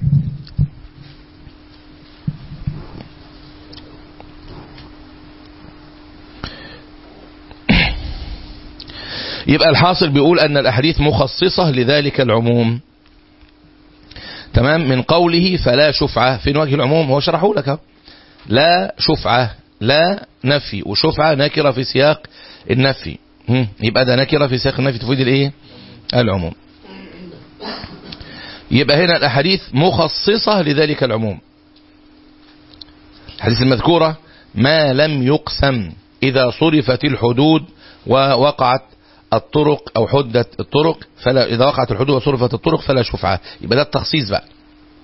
يبقى الحاصل بيقول أن الأحاديث مخصصة لذلك العموم تمام من قوله فلا شفعة فين وجه العموم هو شرحه لك لا شفعة لا نفي وشفعة نكرة في سياق النفي يبقى ده نكرة في سياق النفي تفيد الايه العموم يبقى هنا الأحاديث مخصصة لذلك العموم الحديث المذكورة ما لم يقسم إذا صرفت الحدود ووقعت الطرق أو حدت الطرق فلا إذا وقعت الحدود وصرفت الطرق فلا شفعة يبقى ده التخصيص بقى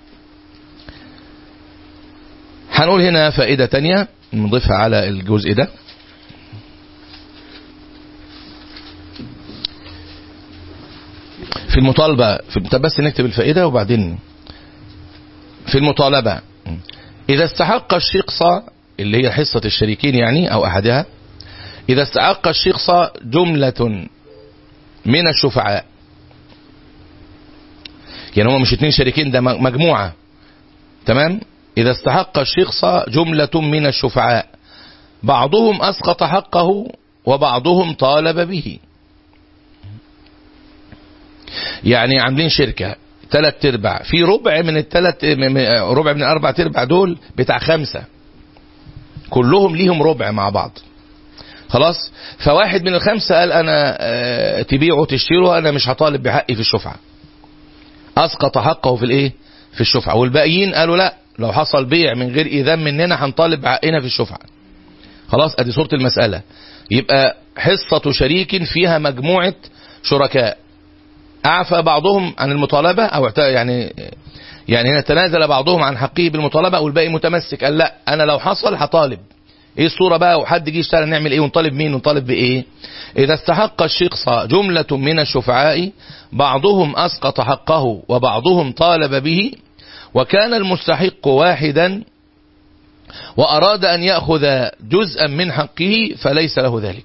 هنقول هنا فائدة تانية نضيفها على الجزء ده في المطالبة في طب بس نكتب الفائدة وبعدين في المطالبة إذا استحق الشخص اللي هي حصة الشريكين يعني أو أحدها إذا استحق الشخص جملة من الشفعاء يعني هم مش اتنين شريكين ده مجموعة تمام إذا استحق الشخص جملة من الشفعاء بعضهم أسقط حقه وبعضهم طالب به يعني عاملين شركة ثلاث ارباع في ربع من الثلاث ربع من الاربع ارباع دول بتاع خمسة كلهم ليهم ربع مع بعض خلاص فواحد من الخمسة قال انا اه تبيعه تشتريه انا مش هطالب بحقي في الشفعة اسقط حقه في الايه في الشفعة والباقيين قالوا لا لو حصل بيع من غير اذان مننا هنطالب بحقنا في الشفعة خلاص ادي صورة المسألة يبقى حصة شريك فيها مجموعة شركاء اعفى بعضهم عن المطالبة او يعني يعني هنا تنازل بعضهم عن حقه بالمطالبة والباقي متمسك قال لا انا لو حصل هطالب ايه الصورة بقى وحد جه يشتغل نعمل ايه ونطالب مين ونطالب بايه اذا استحق الشخص جملة من الشفعاء بعضهم اسقط حقه وبعضهم طالب به وكان المستحق واحدا واراد ان يأخذ جزءا من حقه فليس له ذلك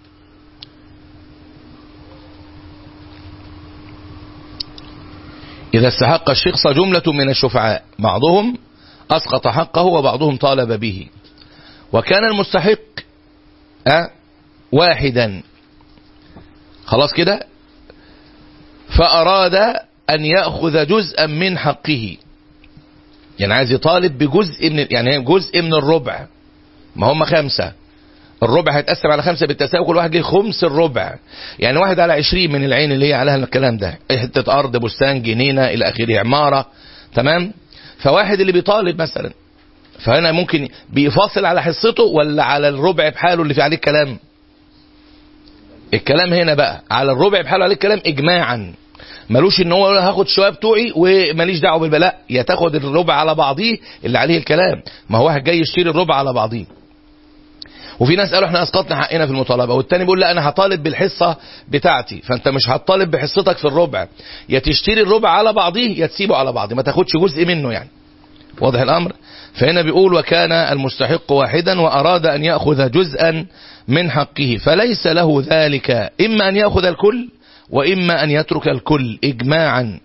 إذا استحق الشخص جملة من الشفعاء بعضهم أسقط حقه وبعضهم طالب به وكان المستحق أه واحدا خلاص كده فأراد أن يأخذ جزءا من حقه يعني عايز يطالب بجزء من يعني جزء من الربع ما هم خمسة الربع هيتقسم على خمسة بالتساوي كل واحد جه خمس الربع يعني واحد على عشرين من العين اللي هي عليها الكلام ده حتة أرض بستان جنينة إلى آخره عمارة تمام فواحد اللي بيطالب مثلا فهنا ممكن بيفاصل على حصته ولا على الربع بحاله اللي في عليه الكلام الكلام هنا بقى على الربع بحاله عليه الكلام إجماعا ملوش ان هو هاخد شويه بتوعي وماليش دعوه بالبلاء يا تاخد الربع على بعضيه اللي عليه الكلام ما هو واحد جاي يشتري الربع على بعضيه وفي ناس قالوا احنا اسقطنا حقنا في المطالبه والتاني بيقول لا انا هطالب بالحصه بتاعتي فانت مش هتطالب بحصتك في الربع يا تشتري الربع على بعضيه يا تسيبه على بعضه ما تاخدش جزء منه يعني واضح الامر فهنا بيقول وكان المستحق واحدا واراد ان ياخذ جزءا من حقه فليس له ذلك اما ان ياخذ الكل واما ان يترك الكل اجماعا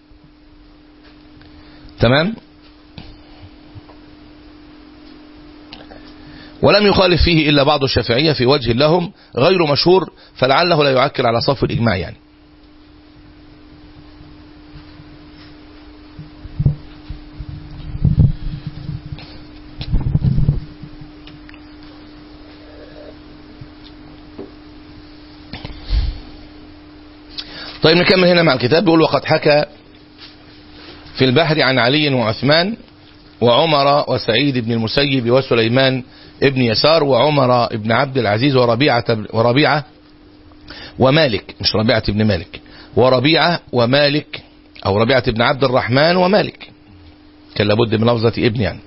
تمام ولم يخالف فيه إلا بعض الشافعية في وجه لهم غير مشهور فلعله لا يعكر على صف الإجماع يعني طيب نكمل هنا مع الكتاب بيقول وقد حكى في البحر عن علي وعثمان وعمر وسعيد بن المسيب وسليمان ابن يسار وعمر ابن عبد العزيز وربيعة وربيعة ومالك مش ربيعة ابن مالك وربيعة ومالك أو ربيعة ابن عبد الرحمن ومالك كان لابد من لفظة ابن يعني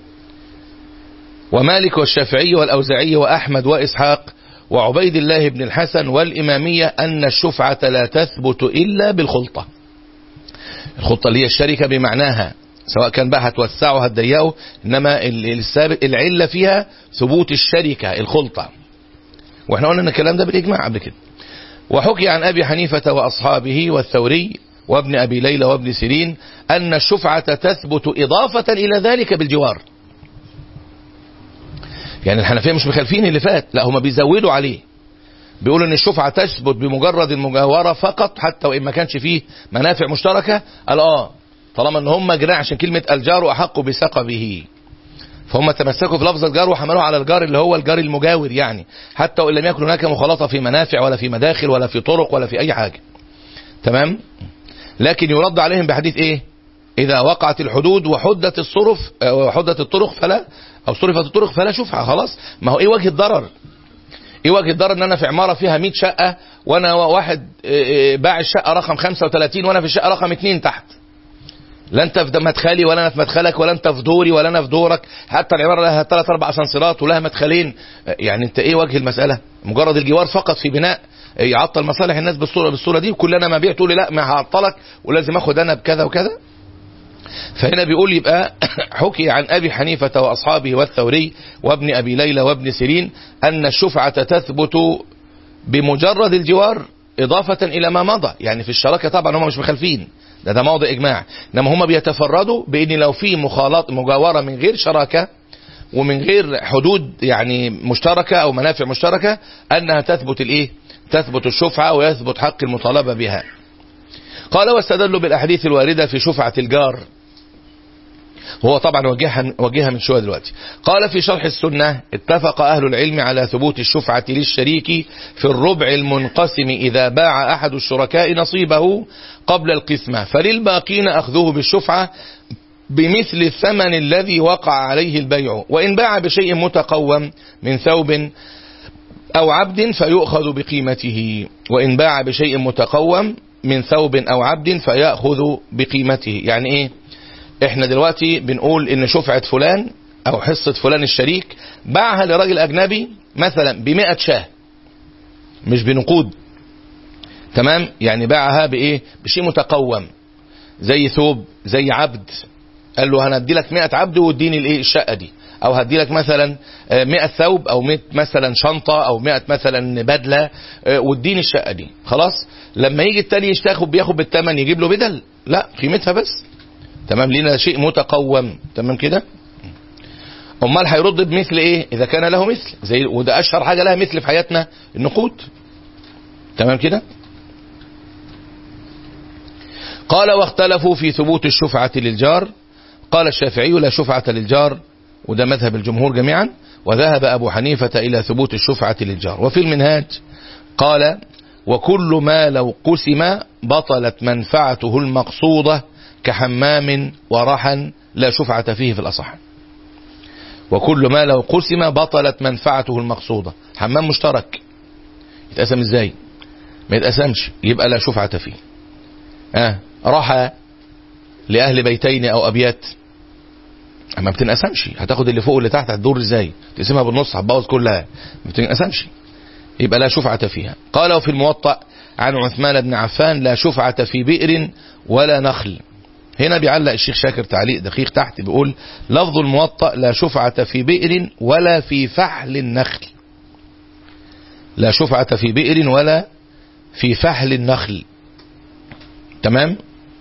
ومالك والشافعي والأوزاعي وأحمد وإسحاق وعبيد الله بن الحسن والإمامية أن الشفعة لا تثبت إلا بالخلطة الخلطة اللي هي الشركة بمعناها سواء كان بقى هتوسعه هتضيقه إنما ال- السابق العلة فيها ثبوت الشركة الخلطة واحنا قلنا ان الكلام ده بالإجماع قبل كده وحكي عن أبي حنيفة وأصحابه والثوري وابن أبي ليلى وابن سيرين أن الشفعة تثبت إضافة إلى ذلك بالجوار يعني الحنفية مش مخالفين اللي فات لا هم بيزودوا عليه بيقولوا ان الشفعة تثبت بمجرد المجاورة فقط حتى وان ما كانش فيه منافع مشتركة قال اه طالما ان هم جراء عشان كلمة الجار احق بسقبه فهم تمسكوا في لفظ الجار وحملوه على الجار اللي هو الجار المجاور يعني حتى وان لم يكن هناك مخالطة في منافع ولا في مداخل ولا في طرق ولا في اي حاجة تمام لكن يرد عليهم بحديث ايه اذا وقعت الحدود وحدت الصرف آه، وحدت الطرق فلا او صرفت الطرق فلا شفعة خلاص ما هو ايه وجه الضرر ايه وجه الضرر ان انا في عمارة فيها 100 شقة وانا واحد آه، آه، باع الشقة رقم 35 وانا في الشقة رقم 2 تحت لا انت في مدخلي ولا انا في مدخلك ولا انت في دوري ولا انا في دورك حتى العمارة لها ثلاث اربع اسانسيرات ولها مدخلين آه، يعني انت ايه وجه المسألة مجرد الجوار فقط في بناء آه، يعطل مصالح الناس بالصورة بالصورة دي وكل انا ما بيع تقول لي لا ما هعطلك ولازم اخد انا بكذا وكذا فهنا بيقول يبقى حكي عن أبي حنيفة وأصحابه والثوري وابن أبي ليلى وابن سيرين أن الشفعة تثبت بمجرد الجوار إضافة إلى ما مضى يعني في الشراكة طبعا هم مش مخالفين ده ده موضع إجماع إنما هم بيتفردوا بأن لو في مخالط مجاورة من غير شراكة ومن غير حدود يعني مشتركة أو منافع مشتركة أنها تثبت الإيه تثبت الشفعة ويثبت حق المطالبة بها قال واستدلوا بالأحاديث الواردة في شفعة الجار هو طبعا وجهها وجهها من شويه دلوقتي قال في شرح السنة اتفق أهل العلم على ثبوت الشفعة للشريك في الربع المنقسم إذا باع أحد الشركاء نصيبه قبل القسمة فللباقين أخذوه بالشفعة بمثل الثمن الذي وقع عليه البيع وإن باع بشيء متقوم من ثوب أو عبد فيؤخذ بقيمته وإن باع بشيء متقوم من ثوب أو عبد فيأخذ بقيمته يعني إيه احنا دلوقتي بنقول ان شفعة فلان او حصة فلان الشريك باعها لراجل اجنبي مثلا بمئة شاه مش بنقود تمام يعني باعها بايه بشيء متقوم زي ثوب زي عبد قال له هندي لك 100 عبد واديني الايه الشقه دي او هدي لك مثلا آه، 100 ثوب او 100 مثلا شنطه او 100 مثلا بدله آه، واديني الشقه دي خلاص لما يجي التاني يشتاخد بياخد بالثمن يجيب له بدل لا قيمتها بس تمام لنا شيء متقوم تمام كده امال هيرد بمثل ايه اذا كان له مثل زي وده اشهر حاجه لها مثل في حياتنا النقود تمام كده قال واختلفوا في ثبوت الشفعة للجار قال الشافعي لا شفعة للجار وده مذهب الجمهور جميعا وذهب أبو حنيفة إلى ثبوت الشفعة للجار وفي المنهاج قال وكل ما لو قسم بطلت منفعته المقصودة كحمام ورحا لا شفعة فيه في الأصح وكل ما لو قسم بطلت منفعته المقصودة حمام مشترك يتقسم ازاي ما يتقسمش يبقى لا شفعة فيه آه. راحة لأهل بيتين أو أبيات ما بتنقسمش هتاخد اللي فوق واللي تحت هتدور ازاي تقسمها بالنص هتبوظ كلها ما بتنقسمش يبقى لا شفعة فيها قال وفي الموطأ عن عثمان بن عفان لا شفعة في بئر ولا نخل هنا بيعلق الشيخ شاكر تعليق دقيق تحت بيقول لفظ الموطأ لا شفعة في بئر ولا في فحل النخل لا شفعة في بئر ولا في فحل النخل تمام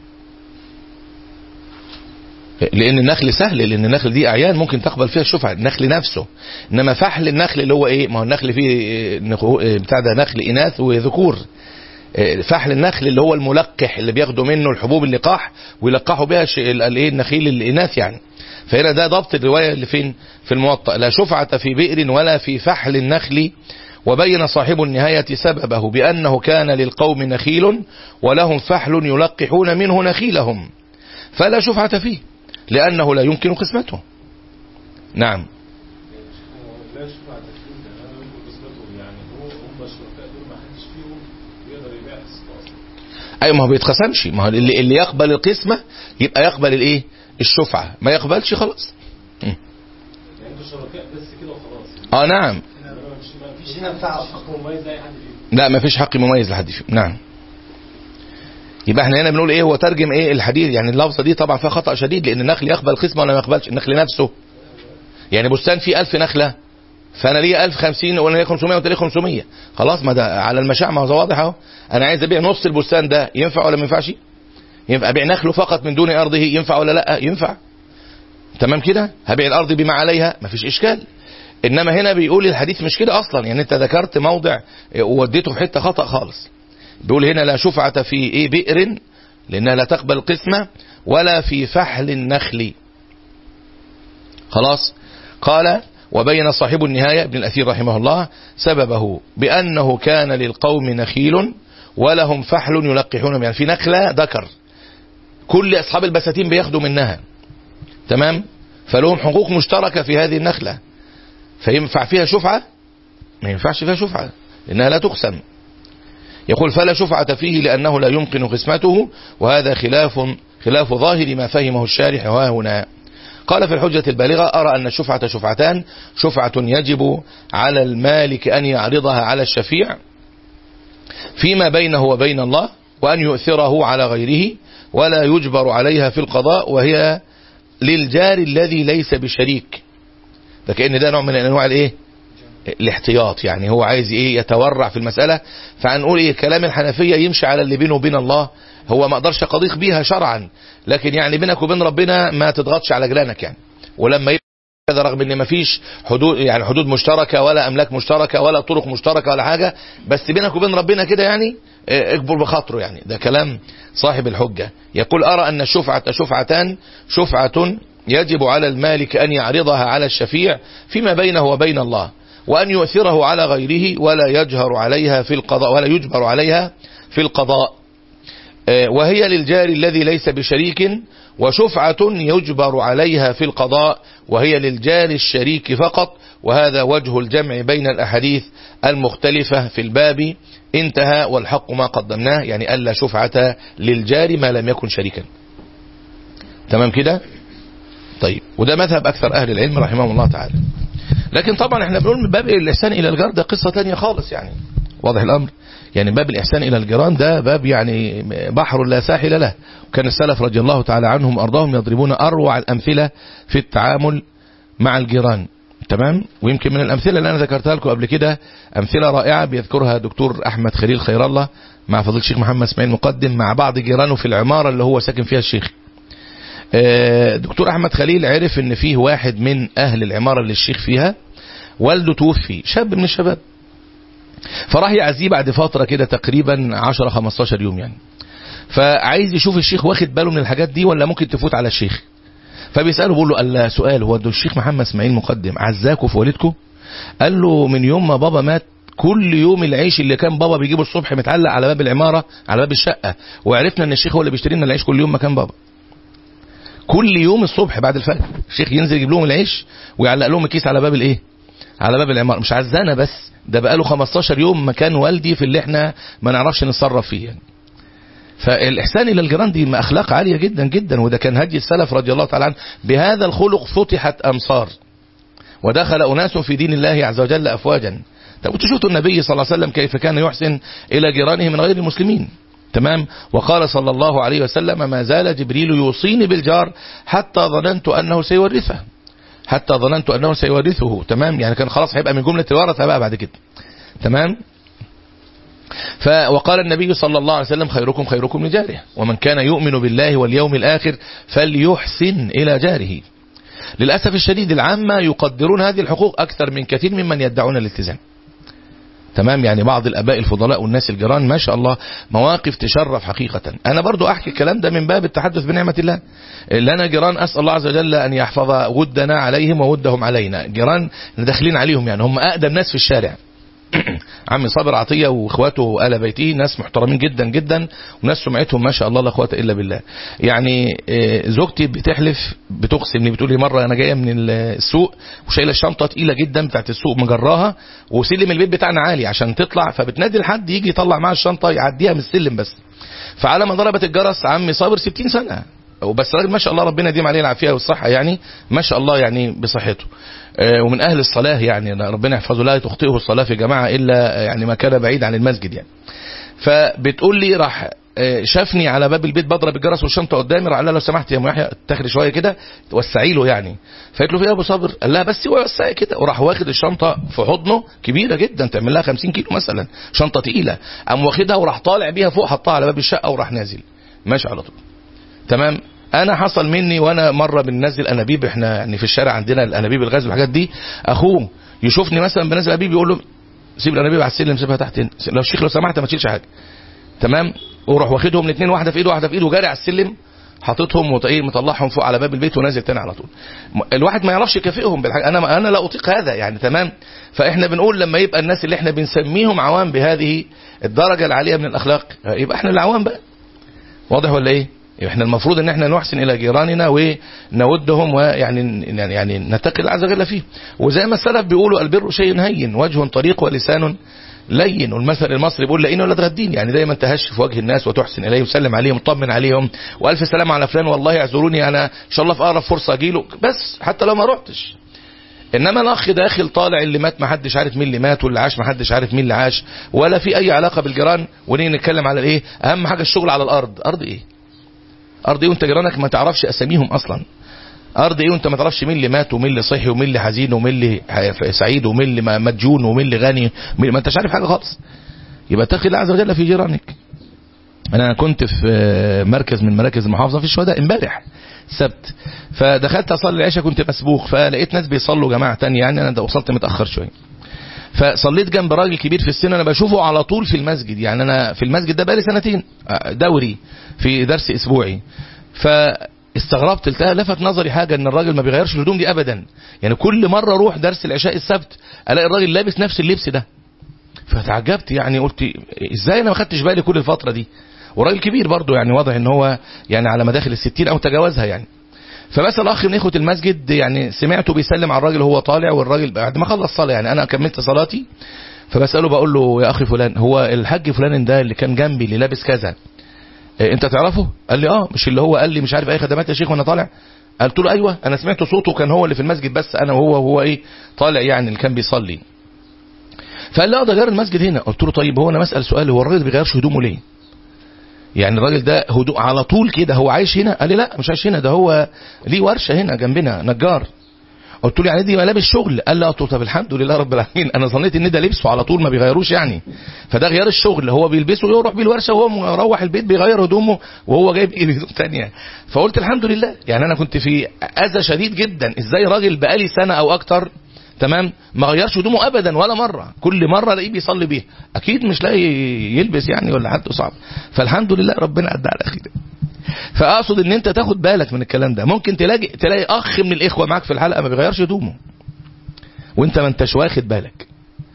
لان النخل سهل لان النخل دي اعيان ممكن تقبل فيها الشفعة النخل نفسه انما فحل النخل اللي هو ايه ما هو النخل فيه نخو- بتاع ده نخل اناث وذكور فحل النخل اللي هو الملقح اللي بياخدوا منه الحبوب اللقاح ويلقحوا بها ش- ال- الايه النخيل الاناث يعني فهنا ده ضبط الروايه اللي فين في الموطأ لا شفعة في بئر ولا في فحل النخل وبين صاحب النهاية سببه بأنه كان للقوم نخيل ولهم فحل يلقحون منه نخيلهم فلا شفعة فيه لأنه لا يمكن قسمته نعم لا شفعة تكليم ده انا يمكن قسمته يعني هو هم الشركاء دول ما حدش فيهم يقدر يبيع الصفقة اصلا ايوه ما هو بيتقسمش ما هو اللي, اللي يقبل القسمة يبقى يقبل الايه الشفعة ما يقبلش خلاص يعني انتوا شركاء بس كده وخلاص اه نعم إنما مش ما فيش مش منفعة. حق مميز لاي حد فيهم لا ما فيش حق مميز لحد فيهم نعم يبقى احنا هنا بنقول ايه هو ترجم ايه الحديث يعني اللفظه دي طبعا فيها خطا شديد لان النخل يقبل قسمه ولا ما يقبلش النخل نفسه يعني بستان فيه 1000 نخله فانا ليا 1050 ولا ليا 500 وانت ليا 500 خلاص ما ده على المشاع ما هو واضح اهو انا عايز ابيع نص البستان ده ينفع ولا ما ينفعش ينفع ابيع نخله فقط من دون ارضه ينفع ولا لا ينفع تمام كده هبيع الارض بما عليها مفيش اشكال انما هنا بيقول الحديث مش كده اصلا يعني انت ذكرت موضع ووديته في حته خطا خالص بيقول هنا لا شفعة في ايه بئر لانها لا تقبل قسمة ولا في فحل النخل خلاص قال وبين صاحب النهاية ابن الأثير رحمه الله سببه بأنه كان للقوم نخيل ولهم فحل يلقحون يعني في نخلة ذكر كل أصحاب البساتين بياخدوا منها تمام فلهم حقوق مشتركة في هذه النخلة فينفع فيها شفعة ما ينفعش فيها شفعة لأنها لا تقسم يقول فلا شفعة فيه لأنه لا يمكن قسمته وهذا خلاف خلاف ظاهر ما فهمه الشارح ها هنا قال في الحجة البالغة أرى أن الشفعة شفعتان شفعة يجب على المالك أن يعرضها على الشفيع فيما بينه وبين الله وأن يؤثره على غيره ولا يجبر عليها في القضاء وهي للجار الذي ليس بشريك ده كأن ده نوع من أنواع الإيه الاحتياط يعني هو عايز ايه يتورع في المسألة فهنقول ايه كلام الحنفية يمشي على اللي بينه وبين الله هو ما اقدرش اقضيك بيها شرعا لكن يعني بينك وبين ربنا ما تضغطش على جيرانك يعني ولما يبقى كده رغم ان مفيش حدود يعني حدود مشتركه ولا املاك مشتركه ولا طرق مشتركه ولا حاجه بس بينك وبين ربنا كده يعني اه، اكبر بخاطره يعني ده كلام صاحب الحجه يقول ارى ان الشفعه شفعتان شفعه يجب على المالك ان يعرضها على الشفيع فيما بينه وبين الله وأن يؤثره على غيره ولا يجهر عليها في القضاء ولا يجبر عليها في القضاء آه، وهي للجار الذي ليس بشريك وشفعة يجبر عليها في القضاء وهي للجار الشريك فقط وهذا وجه الجمع بين الأحاديث المختلفة في الباب انتهى والحق ما قدمناه يعني ألا شفعة للجار ما لم يكن شريكا تمام كده طيب وده مذهب أكثر أهل العلم رحمهم الله تعالى لكن طبعا احنا بنقول من باب الإحسان إلى الجار ده قصة تانية خالص يعني واضح الأمر يعني باب الإحسان إلى الجيران ده باب يعني بحر لا ساحل له وكان السلف رضي الله تعالى عنهم أرضاهم يضربون أروع الأمثلة في التعامل مع الجيران تمام ويمكن من الأمثلة اللي أنا ذكرتها لكم قبل كده أمثلة رائعة بيذكرها دكتور أحمد خليل خير الله مع فضيله الشيخ محمد اسماعيل مقدم مع بعض جيرانه في العمارة اللي هو ساكن فيها الشيخ آه، دكتور أحمد خليل عرف ان فيه واحد من أهل العمارة اللي الشيخ فيها والده توفي شاب من الشباب فراح يعزيه بعد فترة كده تقريبا 10 15 يوم يعني فعايز يشوف الشيخ واخد باله من الحاجات دي ولا ممكن تفوت على الشيخ فبيسأله بيقول له قال سؤال هو ده الشيخ محمد اسماعيل مقدم عزاكوا في والدكم قال له من يوم ما بابا مات كل يوم العيش اللي كان بابا بيجيبه الصبح متعلق على باب العمارة على باب الشقة وعرفنا ان الشيخ هو اللي بيشتري لنا العيش كل يوم مكان بابا كل يوم الصبح بعد الفجر الشيخ ينزل يجيب لهم العيش ويعلق لهم الكيس على باب الايه على باب العمارة مش عزانا بس ده بقاله 15 يوم مكان والدي في اللي احنا ما نعرفش نتصرف فيه يعني. فالإحسان إلى الجيران دي أخلاق عالية جدا جدا وده كان هدي السلف رضي الله تعالى عنه بهذا الخلق فتحت أمصار ودخل أناس في دين الله عز وجل أفواجا طب شفتوا النبي صلى الله عليه وسلم كيف كان يحسن إلى جيرانه من غير المسلمين تمام وقال صلى الله عليه وسلم ما زال جبريل يوصيني بالجار حتى ظننت أنه سيورثه حتى ظننت أنه سيورثه تمام يعني كان خلاص هيبقى من جملة الورثة بقى بعد كده تمام ف وقال النبي صلى الله عليه وسلم خيركم خيركم لجاره ومن كان يؤمن بالله واليوم الآخر فليحسن إلى جاره للأسف الشديد العامة يقدرون هذه الحقوق أكثر من كثير ممن يدعون الالتزام تمام يعني بعض الاباء الفضلاء والناس الجيران ما شاء الله مواقف تشرف حقيقة انا برضو احكي الكلام ده من باب التحدث بنعمة الله لنا جيران اسال الله عز وجل ان يحفظ ودنا عليهم وودهم علينا جيران داخلين عليهم يعني هم اقدم ناس في الشارع عمي صابر عطية واخواته آل بيته ناس محترمين جدا جدا وناس سمعتهم ما شاء الله لا قوه الا بالله يعني زوجتي بتحلف بتقسم لي بتقول لي مره انا جايه من السوق وشايله الشنطه تقيله جدا بتاعت السوق مجراها وسلم البيت بتاعنا عالي عشان تطلع فبتنادي لحد يجي يطلع معاها الشنطه يعديها من السلم بس فعلى ما ضربت الجرس عمي صابر 60 سنه وبس راجل ما شاء الله ربنا يديم عليه العافيه والصحه يعني ما شاء الله يعني بصحته آه، ومن اهل الصلاه يعني ربنا يحفظه لا تخطئه الصلاه في جماعه الا يعني ما كان بعيد عن المسجد يعني فبتقول لي راح آه، شافني على باب البيت بضرب الجرس والشنطه قدامي راح قال لها لو سمحت يا ام يحيى اتاخري شويه كده وسعي له يعني فقلت له في إيه يا ابو صابر قال لها بس هو وسعي كده وراح واخد الشنطه في حضنه كبيره جدا تعمل لها 50 كيلو مثلا شنطه تقيله قام واخدها وراح طالع بيها فوق حطها على باب الشقه وراح نازل ماشي على طول تمام انا حصل مني وانا مره بننزل انابيب احنا يعني في الشارع عندنا الانابيب الغاز والحاجات دي اخوه يشوفني مثلا بنزل انابيب يقول له سيب الانابيب على السلم سيبها تحت هنا لو الشيخ لو سمحت ما تشيلش حاجه تمام وراح واخدهم الاثنين واحده في ايده واحده في ايده وجاري على السلم حاططهم وط- ايه مطلعهم فوق على باب البيت ونازل تاني على طول م- الواحد ما يعرفش يكافئهم بالحاجه انا انا لا اطيق هذا يعني تمام فاحنا بنقول لما يبقى الناس اللي احنا بنسميهم عوام بهذه الدرجه العاليه من الاخلاق يبقى احنا العوام بقى واضح ولا ايه يبقى احنا المفروض ان احنا نحسن الى جيراننا ونودهم ويعني يعني يعني نتقي الله عز وجل فيه وزي ما السلف بيقولوا البر شيء هين وجه طريق ولسان لين والمثل المصري بيقول لئين ولا تغدين يعني دايما تهش في وجه الناس وتحسن اليهم وتسلم عليهم وتطمن عليهم والف سلام على فلان والله اعذروني انا ان شاء الله في اقرب فرصه اجيله بس حتى لو ما رحتش انما الاخ داخل طالع اللي مات ما حدش عارف مين اللي مات واللي عاش ما حدش عارف مين اللي عاش ولا في اي علاقه بالجيران ونيجي نتكلم على الايه اهم حاجه الشغل على الارض ارض ايه ارض ايه وانت جيرانك ما تعرفش اساميهم اصلا ارض ايه وانت ما تعرفش مين اللي مات ومين اللي صحي ومين اللي حزين ومين اللي ح- سعيد ومين اللي م- مدجون ومين اللي غني ومين- ما انتش عارف حاجه خالص يبقى اتقي الله عز وجل في جيرانك انا كنت في آه، مركز من مراكز المحافظه في الشهداء امبارح السبت فدخلت اصلي العشاء كنت مسبوق فلقيت ناس بيصلوا جماعه تانية يعني انا ده وصلت متاخر شويه فصليت جنب راجل كبير في السن انا بشوفه على طول في المسجد يعني انا في المسجد ده بقالي سنتين آه، دوري في درس اسبوعي فاستغربت قلت لها لفت نظري حاجه ان الراجل ما بيغيرش الهدوم دي ابدا يعني كل مره اروح درس العشاء السبت الاقي الراجل لابس نفس اللبس ده فتعجبت يعني قلت ازاي انا ما خدتش بالي كل الفتره دي وراجل كبير برضه يعني واضح ان هو يعني على مداخل الستين او تجاوزها يعني فبسال اخ من اخوه المسجد يعني سمعته بيسلم على الراجل وهو طالع والراجل بعد ما خلص صلاه يعني انا كملت صلاتي فبساله بقول له يا اخي فلان هو الحاج فلان ده اللي كان جنبي اللي لابس كذا إيه انت تعرفه قال لي اه مش اللي هو قال لي مش عارف اي خدمات يا شيخ وانا طالع قلت له ايوه انا سمعت صوته كان هو اللي في المسجد بس انا وهو وهو ايه طالع يعني اللي كان بيصلي فقال لي اه ده غير المسجد هنا قلت له طيب هو انا مسال سؤال هو الراجل ما بيغيرش هدومه ليه يعني الراجل ده هدوء على طول كده هو عايش هنا قال لي لا مش عايش هنا ده هو ليه ورشه هنا جنبنا نجار قلت له يعني دي ملابس شغل قال لا قلت له طب الحمد لله رب العالمين انا ظنيت ان ده لبسه على طول ما بيغيروش يعني فده غيار الشغل هو بيلبسه ويروح بيه الورشه وهو مروح البيت بيغير هدومه وهو جايب ايه هدوم ثانيه فقلت الحمد لله يعني انا كنت في اذى شديد جدا ازاي راجل بقالي سنه او اكتر تمام ما غيرش هدومه ابدا ولا مره كل مره الاقيه بيصلي بيها اكيد مش لاقي يلبس يعني ولا حالته صعب فالحمد لله ربنا قد على خير فاقصد ان انت تاخد بالك من الكلام ده ممكن تلاقي تلاقي اخ من الاخوه معاك في الحلقه ما بيغيرش هدومه وانت ما انتش واخد بالك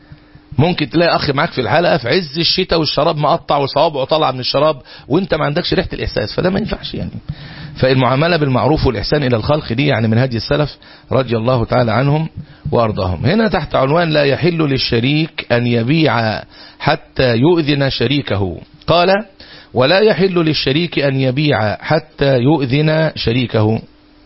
ممكن تلاقي اخ معاك في الحلقه في عز الشتاء والشراب مقطع وصوابعه طالعه من الشراب وانت ما عندكش ريحه الاحساس فده ما ينفعش يعني فالمعامله بالمعروف والاحسان الى الخلق دي يعني من هدي السلف رضي الله تعالى عنهم وارضاهم هنا تحت عنوان لا يحل للشريك ان يبيع حتى يؤذن شريكه قال ولا يحل للشريك ان يبيع حتى يؤذن شريكه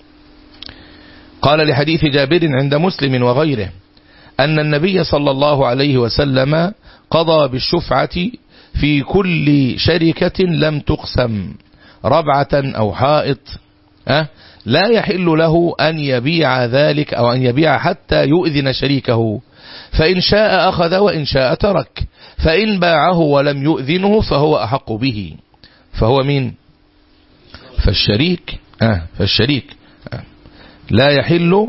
قال لحديث جابر عند مسلم وغيره أن النبي صلى الله عليه وسلم قضى بالشفعة في كل شركة لم تقسم ربعة أو حائط أه؟ لا يحل له أن يبيع ذلك أو أن يبيع حتى يؤذن شريكه فإن شاء أخذ وإن شاء ترك فإن باعه ولم يؤذنه فهو أحق به فهو مين فالشريك آه فالشريك آه لا يحل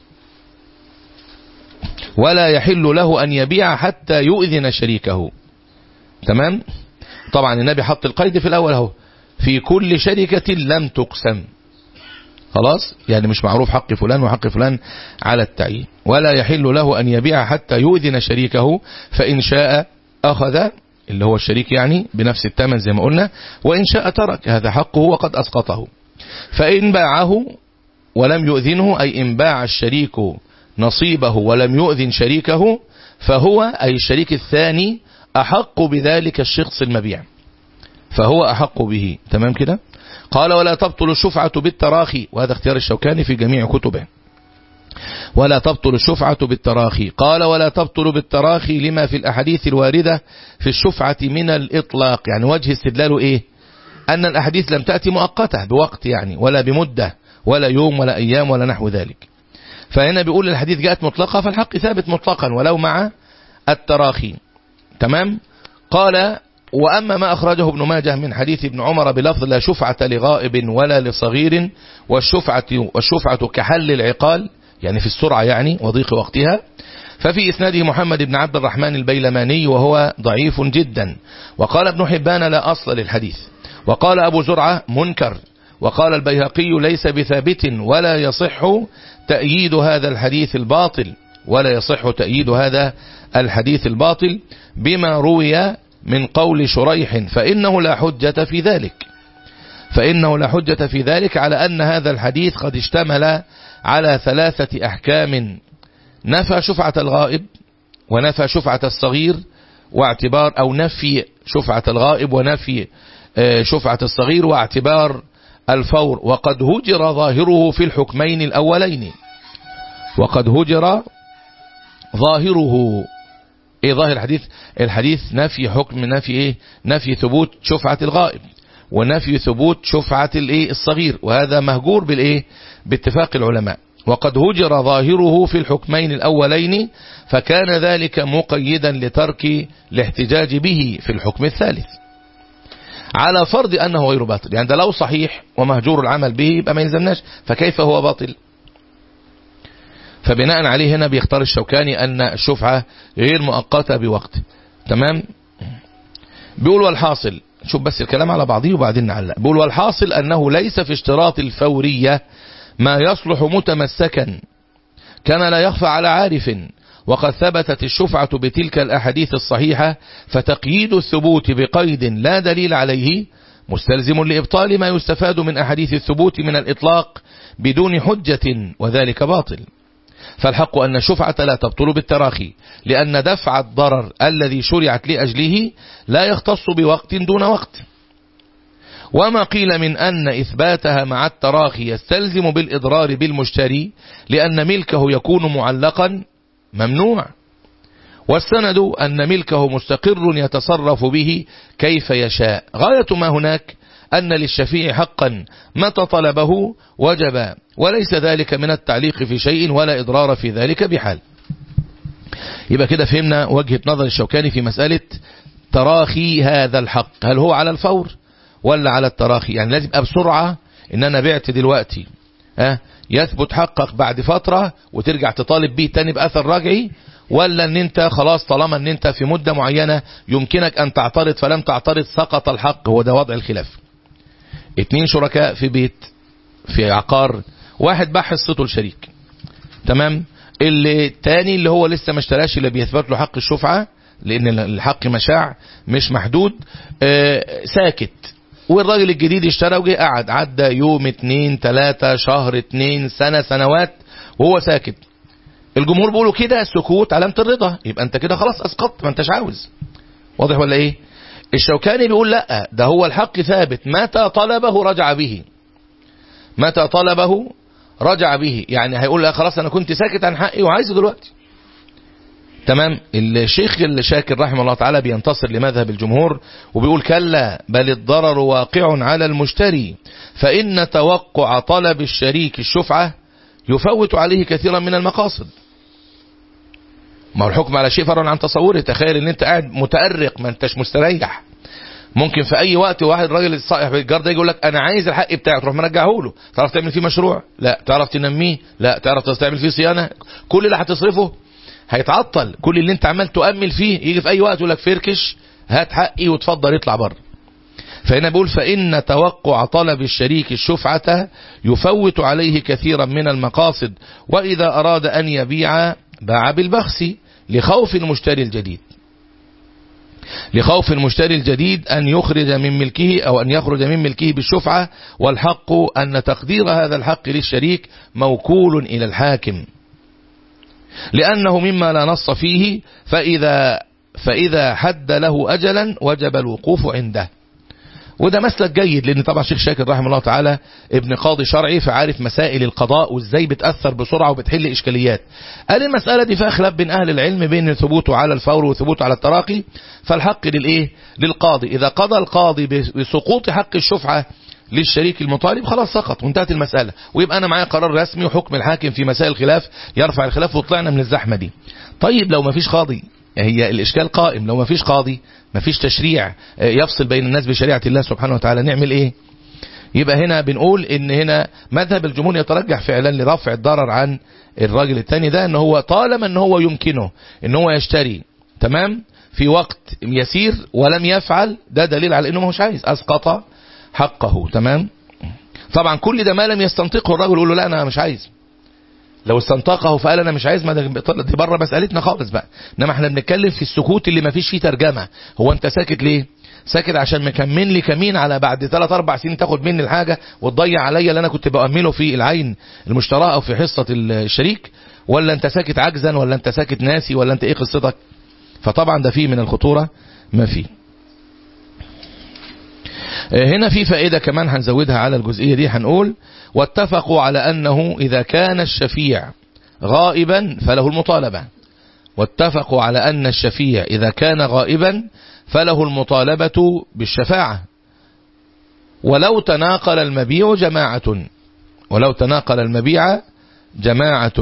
ولا يحل له أن يبيع حتى يؤذن شريكه تمام طبعا النبي حط القيد في الأول اهو في كل شركة لم تقسم خلاص يعني مش معروف حق فلان وحق فلان على التعيين ولا يحل له أن يبيع حتى يؤذن شريكه فإن شاء أخذ اللي هو الشريك يعني بنفس الثمن زي ما قلنا وإن شاء ترك هذا حقه وقد أسقطه فإن باعه ولم يؤذنه أي إن باع الشريك نصيبه ولم يؤذن شريكه فهو أي الشريك الثاني أحق بذلك الشخص المبيع فهو أحق به تمام كده قال ولا تبطل الشفعة بالتراخي وهذا اختيار الشوكاني في جميع كتبه ولا تبطل الشفعة بالتراخي قال ولا تبطل بالتراخي لما في الأحاديث الواردة في الشفعة من الإطلاق يعني وجه استدلاله إيه أن الأحاديث لم تأتي مؤقتة بوقت يعني ولا بمدة ولا يوم ولا أيام ولا نحو ذلك فهنا بيقول الحديث جاءت مطلقة فالحق ثابت مطلقا ولو مع التراخي تمام قال وأما ما أخرجه ابن ماجه من حديث ابن عمر بلفظ لا شفعة لغائب ولا لصغير والشفعة, والشفعة كحل العقال يعني في السرعة يعني وضيق وقتها ففي إسناده محمد بن عبد الرحمن البيلماني وهو ضعيف جدا وقال ابن حبان لا أصل للحديث وقال أبو زرعة منكر وقال البيهقي ليس بثابت ولا يصح تأييد هذا الحديث الباطل ولا يصح تأييد هذا الحديث الباطل بما روي من قول شريح فإنه لا حجة في ذلك فإنه لا حجة في ذلك على أن هذا الحديث قد اشتمل على ثلاثة أحكام نفى شفعة الغائب ونفى شفعة الصغير واعتبار أو نفي شفعة الغائب ونفي شفعة الصغير واعتبار الفور وقد هجر ظاهره في الحكمين الأولين وقد هجر ظاهره ايه ظاهر الحديث الحديث نفي حكم نفي ايه نفي ثبوت شفعة الغائب ونفي ثبوت شفعة الايه الصغير وهذا مهجور بالايه باتفاق العلماء وقد هجر ظاهره في الحكمين الأولين فكان ذلك مقيدا لترك الاحتجاج به في الحكم الثالث على فرض أنه غير باطل يعني ده لو صحيح ومهجور العمل به يبقى ما يلزمناش فكيف هو باطل فبناء عليه هنا بيختار الشوكاني أن الشفعة غير مؤقتة بوقت تمام بيقول والحاصل شوف بس الكلام على بعضه وبعدين نعلق بيقول والحاصل أنه ليس في اشتراط الفورية ما يصلح متمسكا كان لا يخفى على عارف وقد ثبتت الشفعة بتلك الأحاديث الصحيحة فتقييد الثبوت بقيد لا دليل عليه مستلزم لإبطال ما يستفاد من أحاديث الثبوت من الإطلاق بدون حجة وذلك باطل فالحق أن الشفعة لا تبطل بالتراخي لأن دفع الضرر الذي شرعت لأجله لا يختص بوقت دون وقت وما قيل من أن إثباتها مع التراخي يستلزم بالإضرار بالمشتري لأن ملكه يكون معلقا ممنوع والسند أن ملكه مستقر يتصرف به كيف يشاء غاية ما هناك أن للشفيع حقا متى طلبه وجب وليس ذلك من التعليق في شيء ولا إضرار في ذلك بحال يبقى كده فهمنا وجهة نظر الشوكاني في مسألة تراخي هذا الحق هل هو على الفور ولا على التراخي يعني لازم يبقى بسرعة ان انا بعت دلوقتي ها يثبت حقك بعد فترة وترجع تطالب به تاني بأثر رجعي ولا ان انت خلاص طالما ان انت في مدة معينة يمكنك ان تعترض فلم تعترض سقط الحق هو ده وضع الخلاف اتنين شركاء في بيت في عقار واحد باع حصته لشريك تمام اللي التاني اللي هو لسه ما اشتراش اللي بيثبت له حق الشفعة لان الحق مشاع مش محدود آه ساكت والراجل الجديد اشترى وجه قعد عدى يوم اتنين تلاتة شهر اتنين سنة سنوات وهو ساكت الجمهور بيقولوا كده سكوت علامة الرضا يبقى انت كده خلاص اسقطت ما انتش عاوز واضح ولا ايه الشوكاني بيقول لا ده هو الحق ثابت متى طلبه رجع به متى طلبه رجع به يعني هيقول لا خلاص انا كنت ساكت عن حقي وعايزه دلوقتي تمام الشيخ الشاكر رحمه الله تعالى بينتصر لمذهب الجمهور وبيقول كلا بل الضرر واقع على المشتري فإن توقع طلب الشريك الشفعة يفوت عليه كثيرا من المقاصد ما هو الحكم على شيء فرع عن تصوره تخيل ان انت قاعد متأرق ما انتش مستريح ممكن في اي وقت واحد راجل صاحب الجار ده يقول لك انا عايز الحق بتاعي تروح مرجعه له تعرف تعمل فيه مشروع لا تعرف تنميه لا تعرف تعمل فيه صيانه كل اللي هتصرفه هيتعطل كل اللي انت عمال تؤمل فيه يجي في اي وقت يقول لك فركش هات حقي وتفضل اطلع بره فهنا بقول فإن توقع طلب الشريك الشفعة يفوت عليه كثيرا من المقاصد وإذا أراد أن يبيع باع بالبخس لخوف المشتري الجديد لخوف المشتري الجديد أن يخرج من ملكه أو أن يخرج من ملكه بالشفعة والحق أن تقدير هذا الحق للشريك موكول إلى الحاكم لأنه مما لا نص فيه فإذا, فإذا حد له أجلا وجب الوقوف عنده وده مسلك جيد لان طبعا الشيخ شاكر رحمه الله تعالى ابن قاضي شرعي فعارف مسائل القضاء وازاي بتاثر بسرعه وبتحل اشكاليات قال المساله دي فيها خلاف بين اهل العلم بين ثبوته على الفور وثبوته على التراخي فالحق للايه للقاضي اذا قضى القاضي بسقوط حق الشفعه للشريك المطالب خلاص سقط وانتهت المسألة ويبقى أنا معايا قرار رسمي وحكم الحاكم في مسائل الخلاف يرفع الخلاف وطلعنا من الزحمة دي طيب لو ما فيش قاضي هي الإشكال قائم لو ما فيش قاضي ما فيش تشريع يفصل بين الناس بشريعة الله سبحانه وتعالى نعمل إيه يبقى هنا بنقول ان هنا مذهب الجمهور يترجح فعلا لرفع الضرر عن الراجل التاني ده ان هو طالما ان هو يمكنه ان هو يشتري تمام في وقت يسير ولم يفعل ده دليل على انه ما هوش عايز اسقط حقه تمام طبعا كل ده ما لم يستنطقه الرجل يقول له لا انا مش عايز لو استنطقه فقال انا مش عايز ما ده دي بره مسألتنا خالص بقى انما احنا بنتكلم في السكوت اللي ما فيش فيه ترجمة هو انت ساكت ليه ساكت عشان مكمن لي كمين على بعد 3 4 سنين تاخد مني الحاجة وتضيع عليا اللي انا كنت بأمله في العين المشتراه او في حصة الشريك ولا انت ساكت عجزا ولا انت ساكت ناسي ولا انت ايه قصتك فطبعا ده فيه من الخطورة ما فيه هنا في فائدة كمان هنزودها على الجزئية دي هنقول واتفقوا على أنه إذا كان الشفيع غائبا فله المطالبة واتفقوا على أن الشفيع إذا كان غائبا فله المطالبة بالشفاعة ولو تناقل المبيع جماعة ولو تناقل المبيع جماعة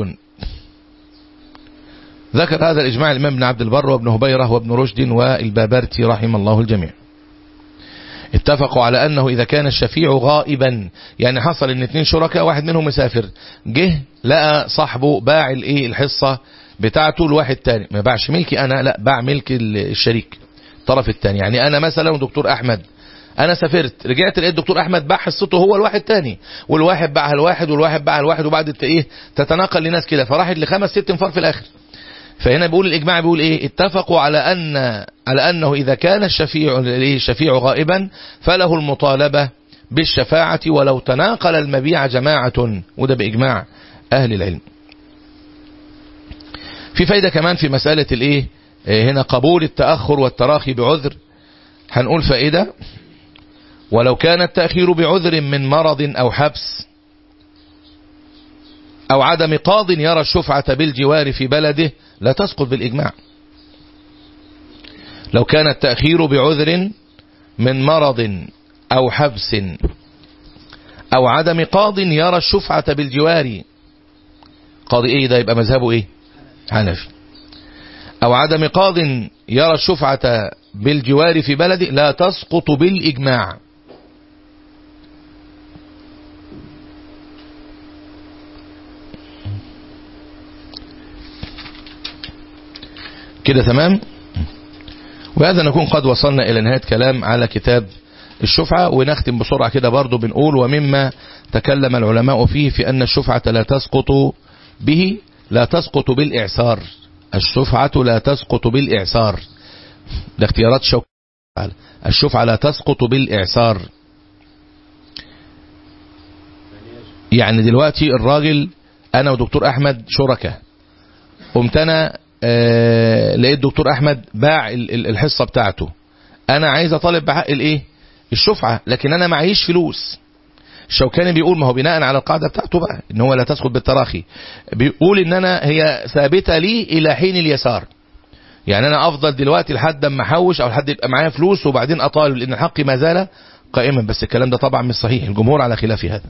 ذكر هذا الإجماع الإمام ابن عبد البر وابن هبيرة وابن رشد والبابرتي رحم الله الجميع اتفقوا على أنه إذا كان الشفيع غائبا يعني حصل ان اتنين شركاء واحد منهم مسافر جه لقى صاحبه باع الايه الحصة بتاعته لواحد تاني ما باعش ملكي أنا لا باع ملك الشريك الطرف التاني يعني أنا مثلا ودكتور أحمد انا سافرت رجعت لقيت دكتور احمد باع حصته هو الواحد تاني والواحد باعها الواحد والواحد باعها الواحد وبعد ايه تتناقل لناس كده فراحت لخمس ست انفار في الاخر فهنا بيقول الإجماع بيقول إيه اتفقوا على أن على أنه إذا كان الشفيع الشفيع غائبا فله المطالبة بالشفاعة ولو تناقل المبيع جماعة وده بإجماع أهل العلم في فايدة كمان في مسألة الإيه هنا قبول التأخر والتراخي بعذر هنقول فائدة ولو كان التأخير بعذر من مرض أو حبس أو عدم قاض يرى الشفعة بالجوار في بلده لا تسقط بالإجماع لو كان التأخير بعذر من مرض أو حبس أو عدم قاض يرى الشفعة بالجوار قاضي إيه ده يبقى مذهبه إيه حنفي أو عدم قاض يرى الشفعة بالجوار في بلده لا تسقط بالإجماع كده تمام وهذا نكون قد وصلنا إلى نهاية كلام على كتاب الشفعة ونختم بسرعة كده برضو بنقول ومما تكلم العلماء فيه في أن الشفعة لا تسقط به لا تسقط بالإعسار الشفعة لا تسقط بالإعسار ده اختيارات شوك الشفعة لا تسقط بالإعسار يعني دلوقتي الراجل أنا ودكتور أحمد شركة قمت أنا آه لقيت دكتور أحمد باع الحصة بتاعته أنا عايز أطالب بحق الإيه الشفعة لكن أنا معيش فلوس الشوكاني بيقول ما هو بناء على القاعدة بتاعته بقى ان هو لا تسقط بالتراخي بيقول ان انا هي ثابتة لي الى حين اليسار يعني انا افضل دلوقتي لحد اما احوش او لحد يبقى معايا فلوس وبعدين اطالب لان حقي ما زال قائما بس الكلام ده طبعا مش صحيح الجمهور على خلاف هذا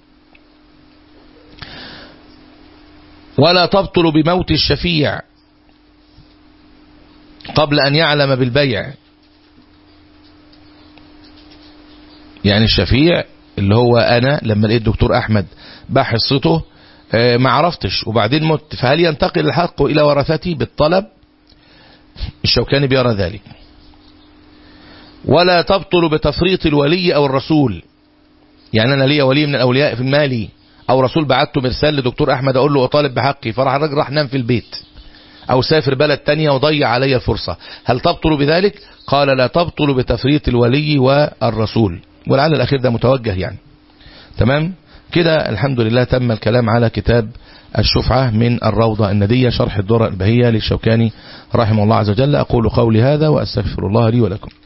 ولا تبطل بموت الشفيع قبل ان يعلم بالبيع يعني الشفيع اللي هو انا لما لقيت دكتور احمد باع حصته ما عرفتش وبعدين مت فهل ينتقل الحق الى ورثتي بالطلب الشوكاني بيرى ذلك ولا تبطل بتفريط الولي او الرسول يعني انا ليا ولي من الاولياء في مالي او رسول بعته مرسال لدكتور احمد اقول له اطالب بحقي فراح الراجل راح نام في البيت او سافر بلد تانية وضيع علي الفرصة هل تبطل بذلك قال لا تبطل بتفريط الولي والرسول ولعل الأخير ده متوجه يعني تمام كده الحمد لله تم الكلام على كتاب الشفعة من الروضة الندية شرح الدرة البهية للشوكاني رحمه الله عز وجل أقول قولي هذا وأستغفر الله لي ولكم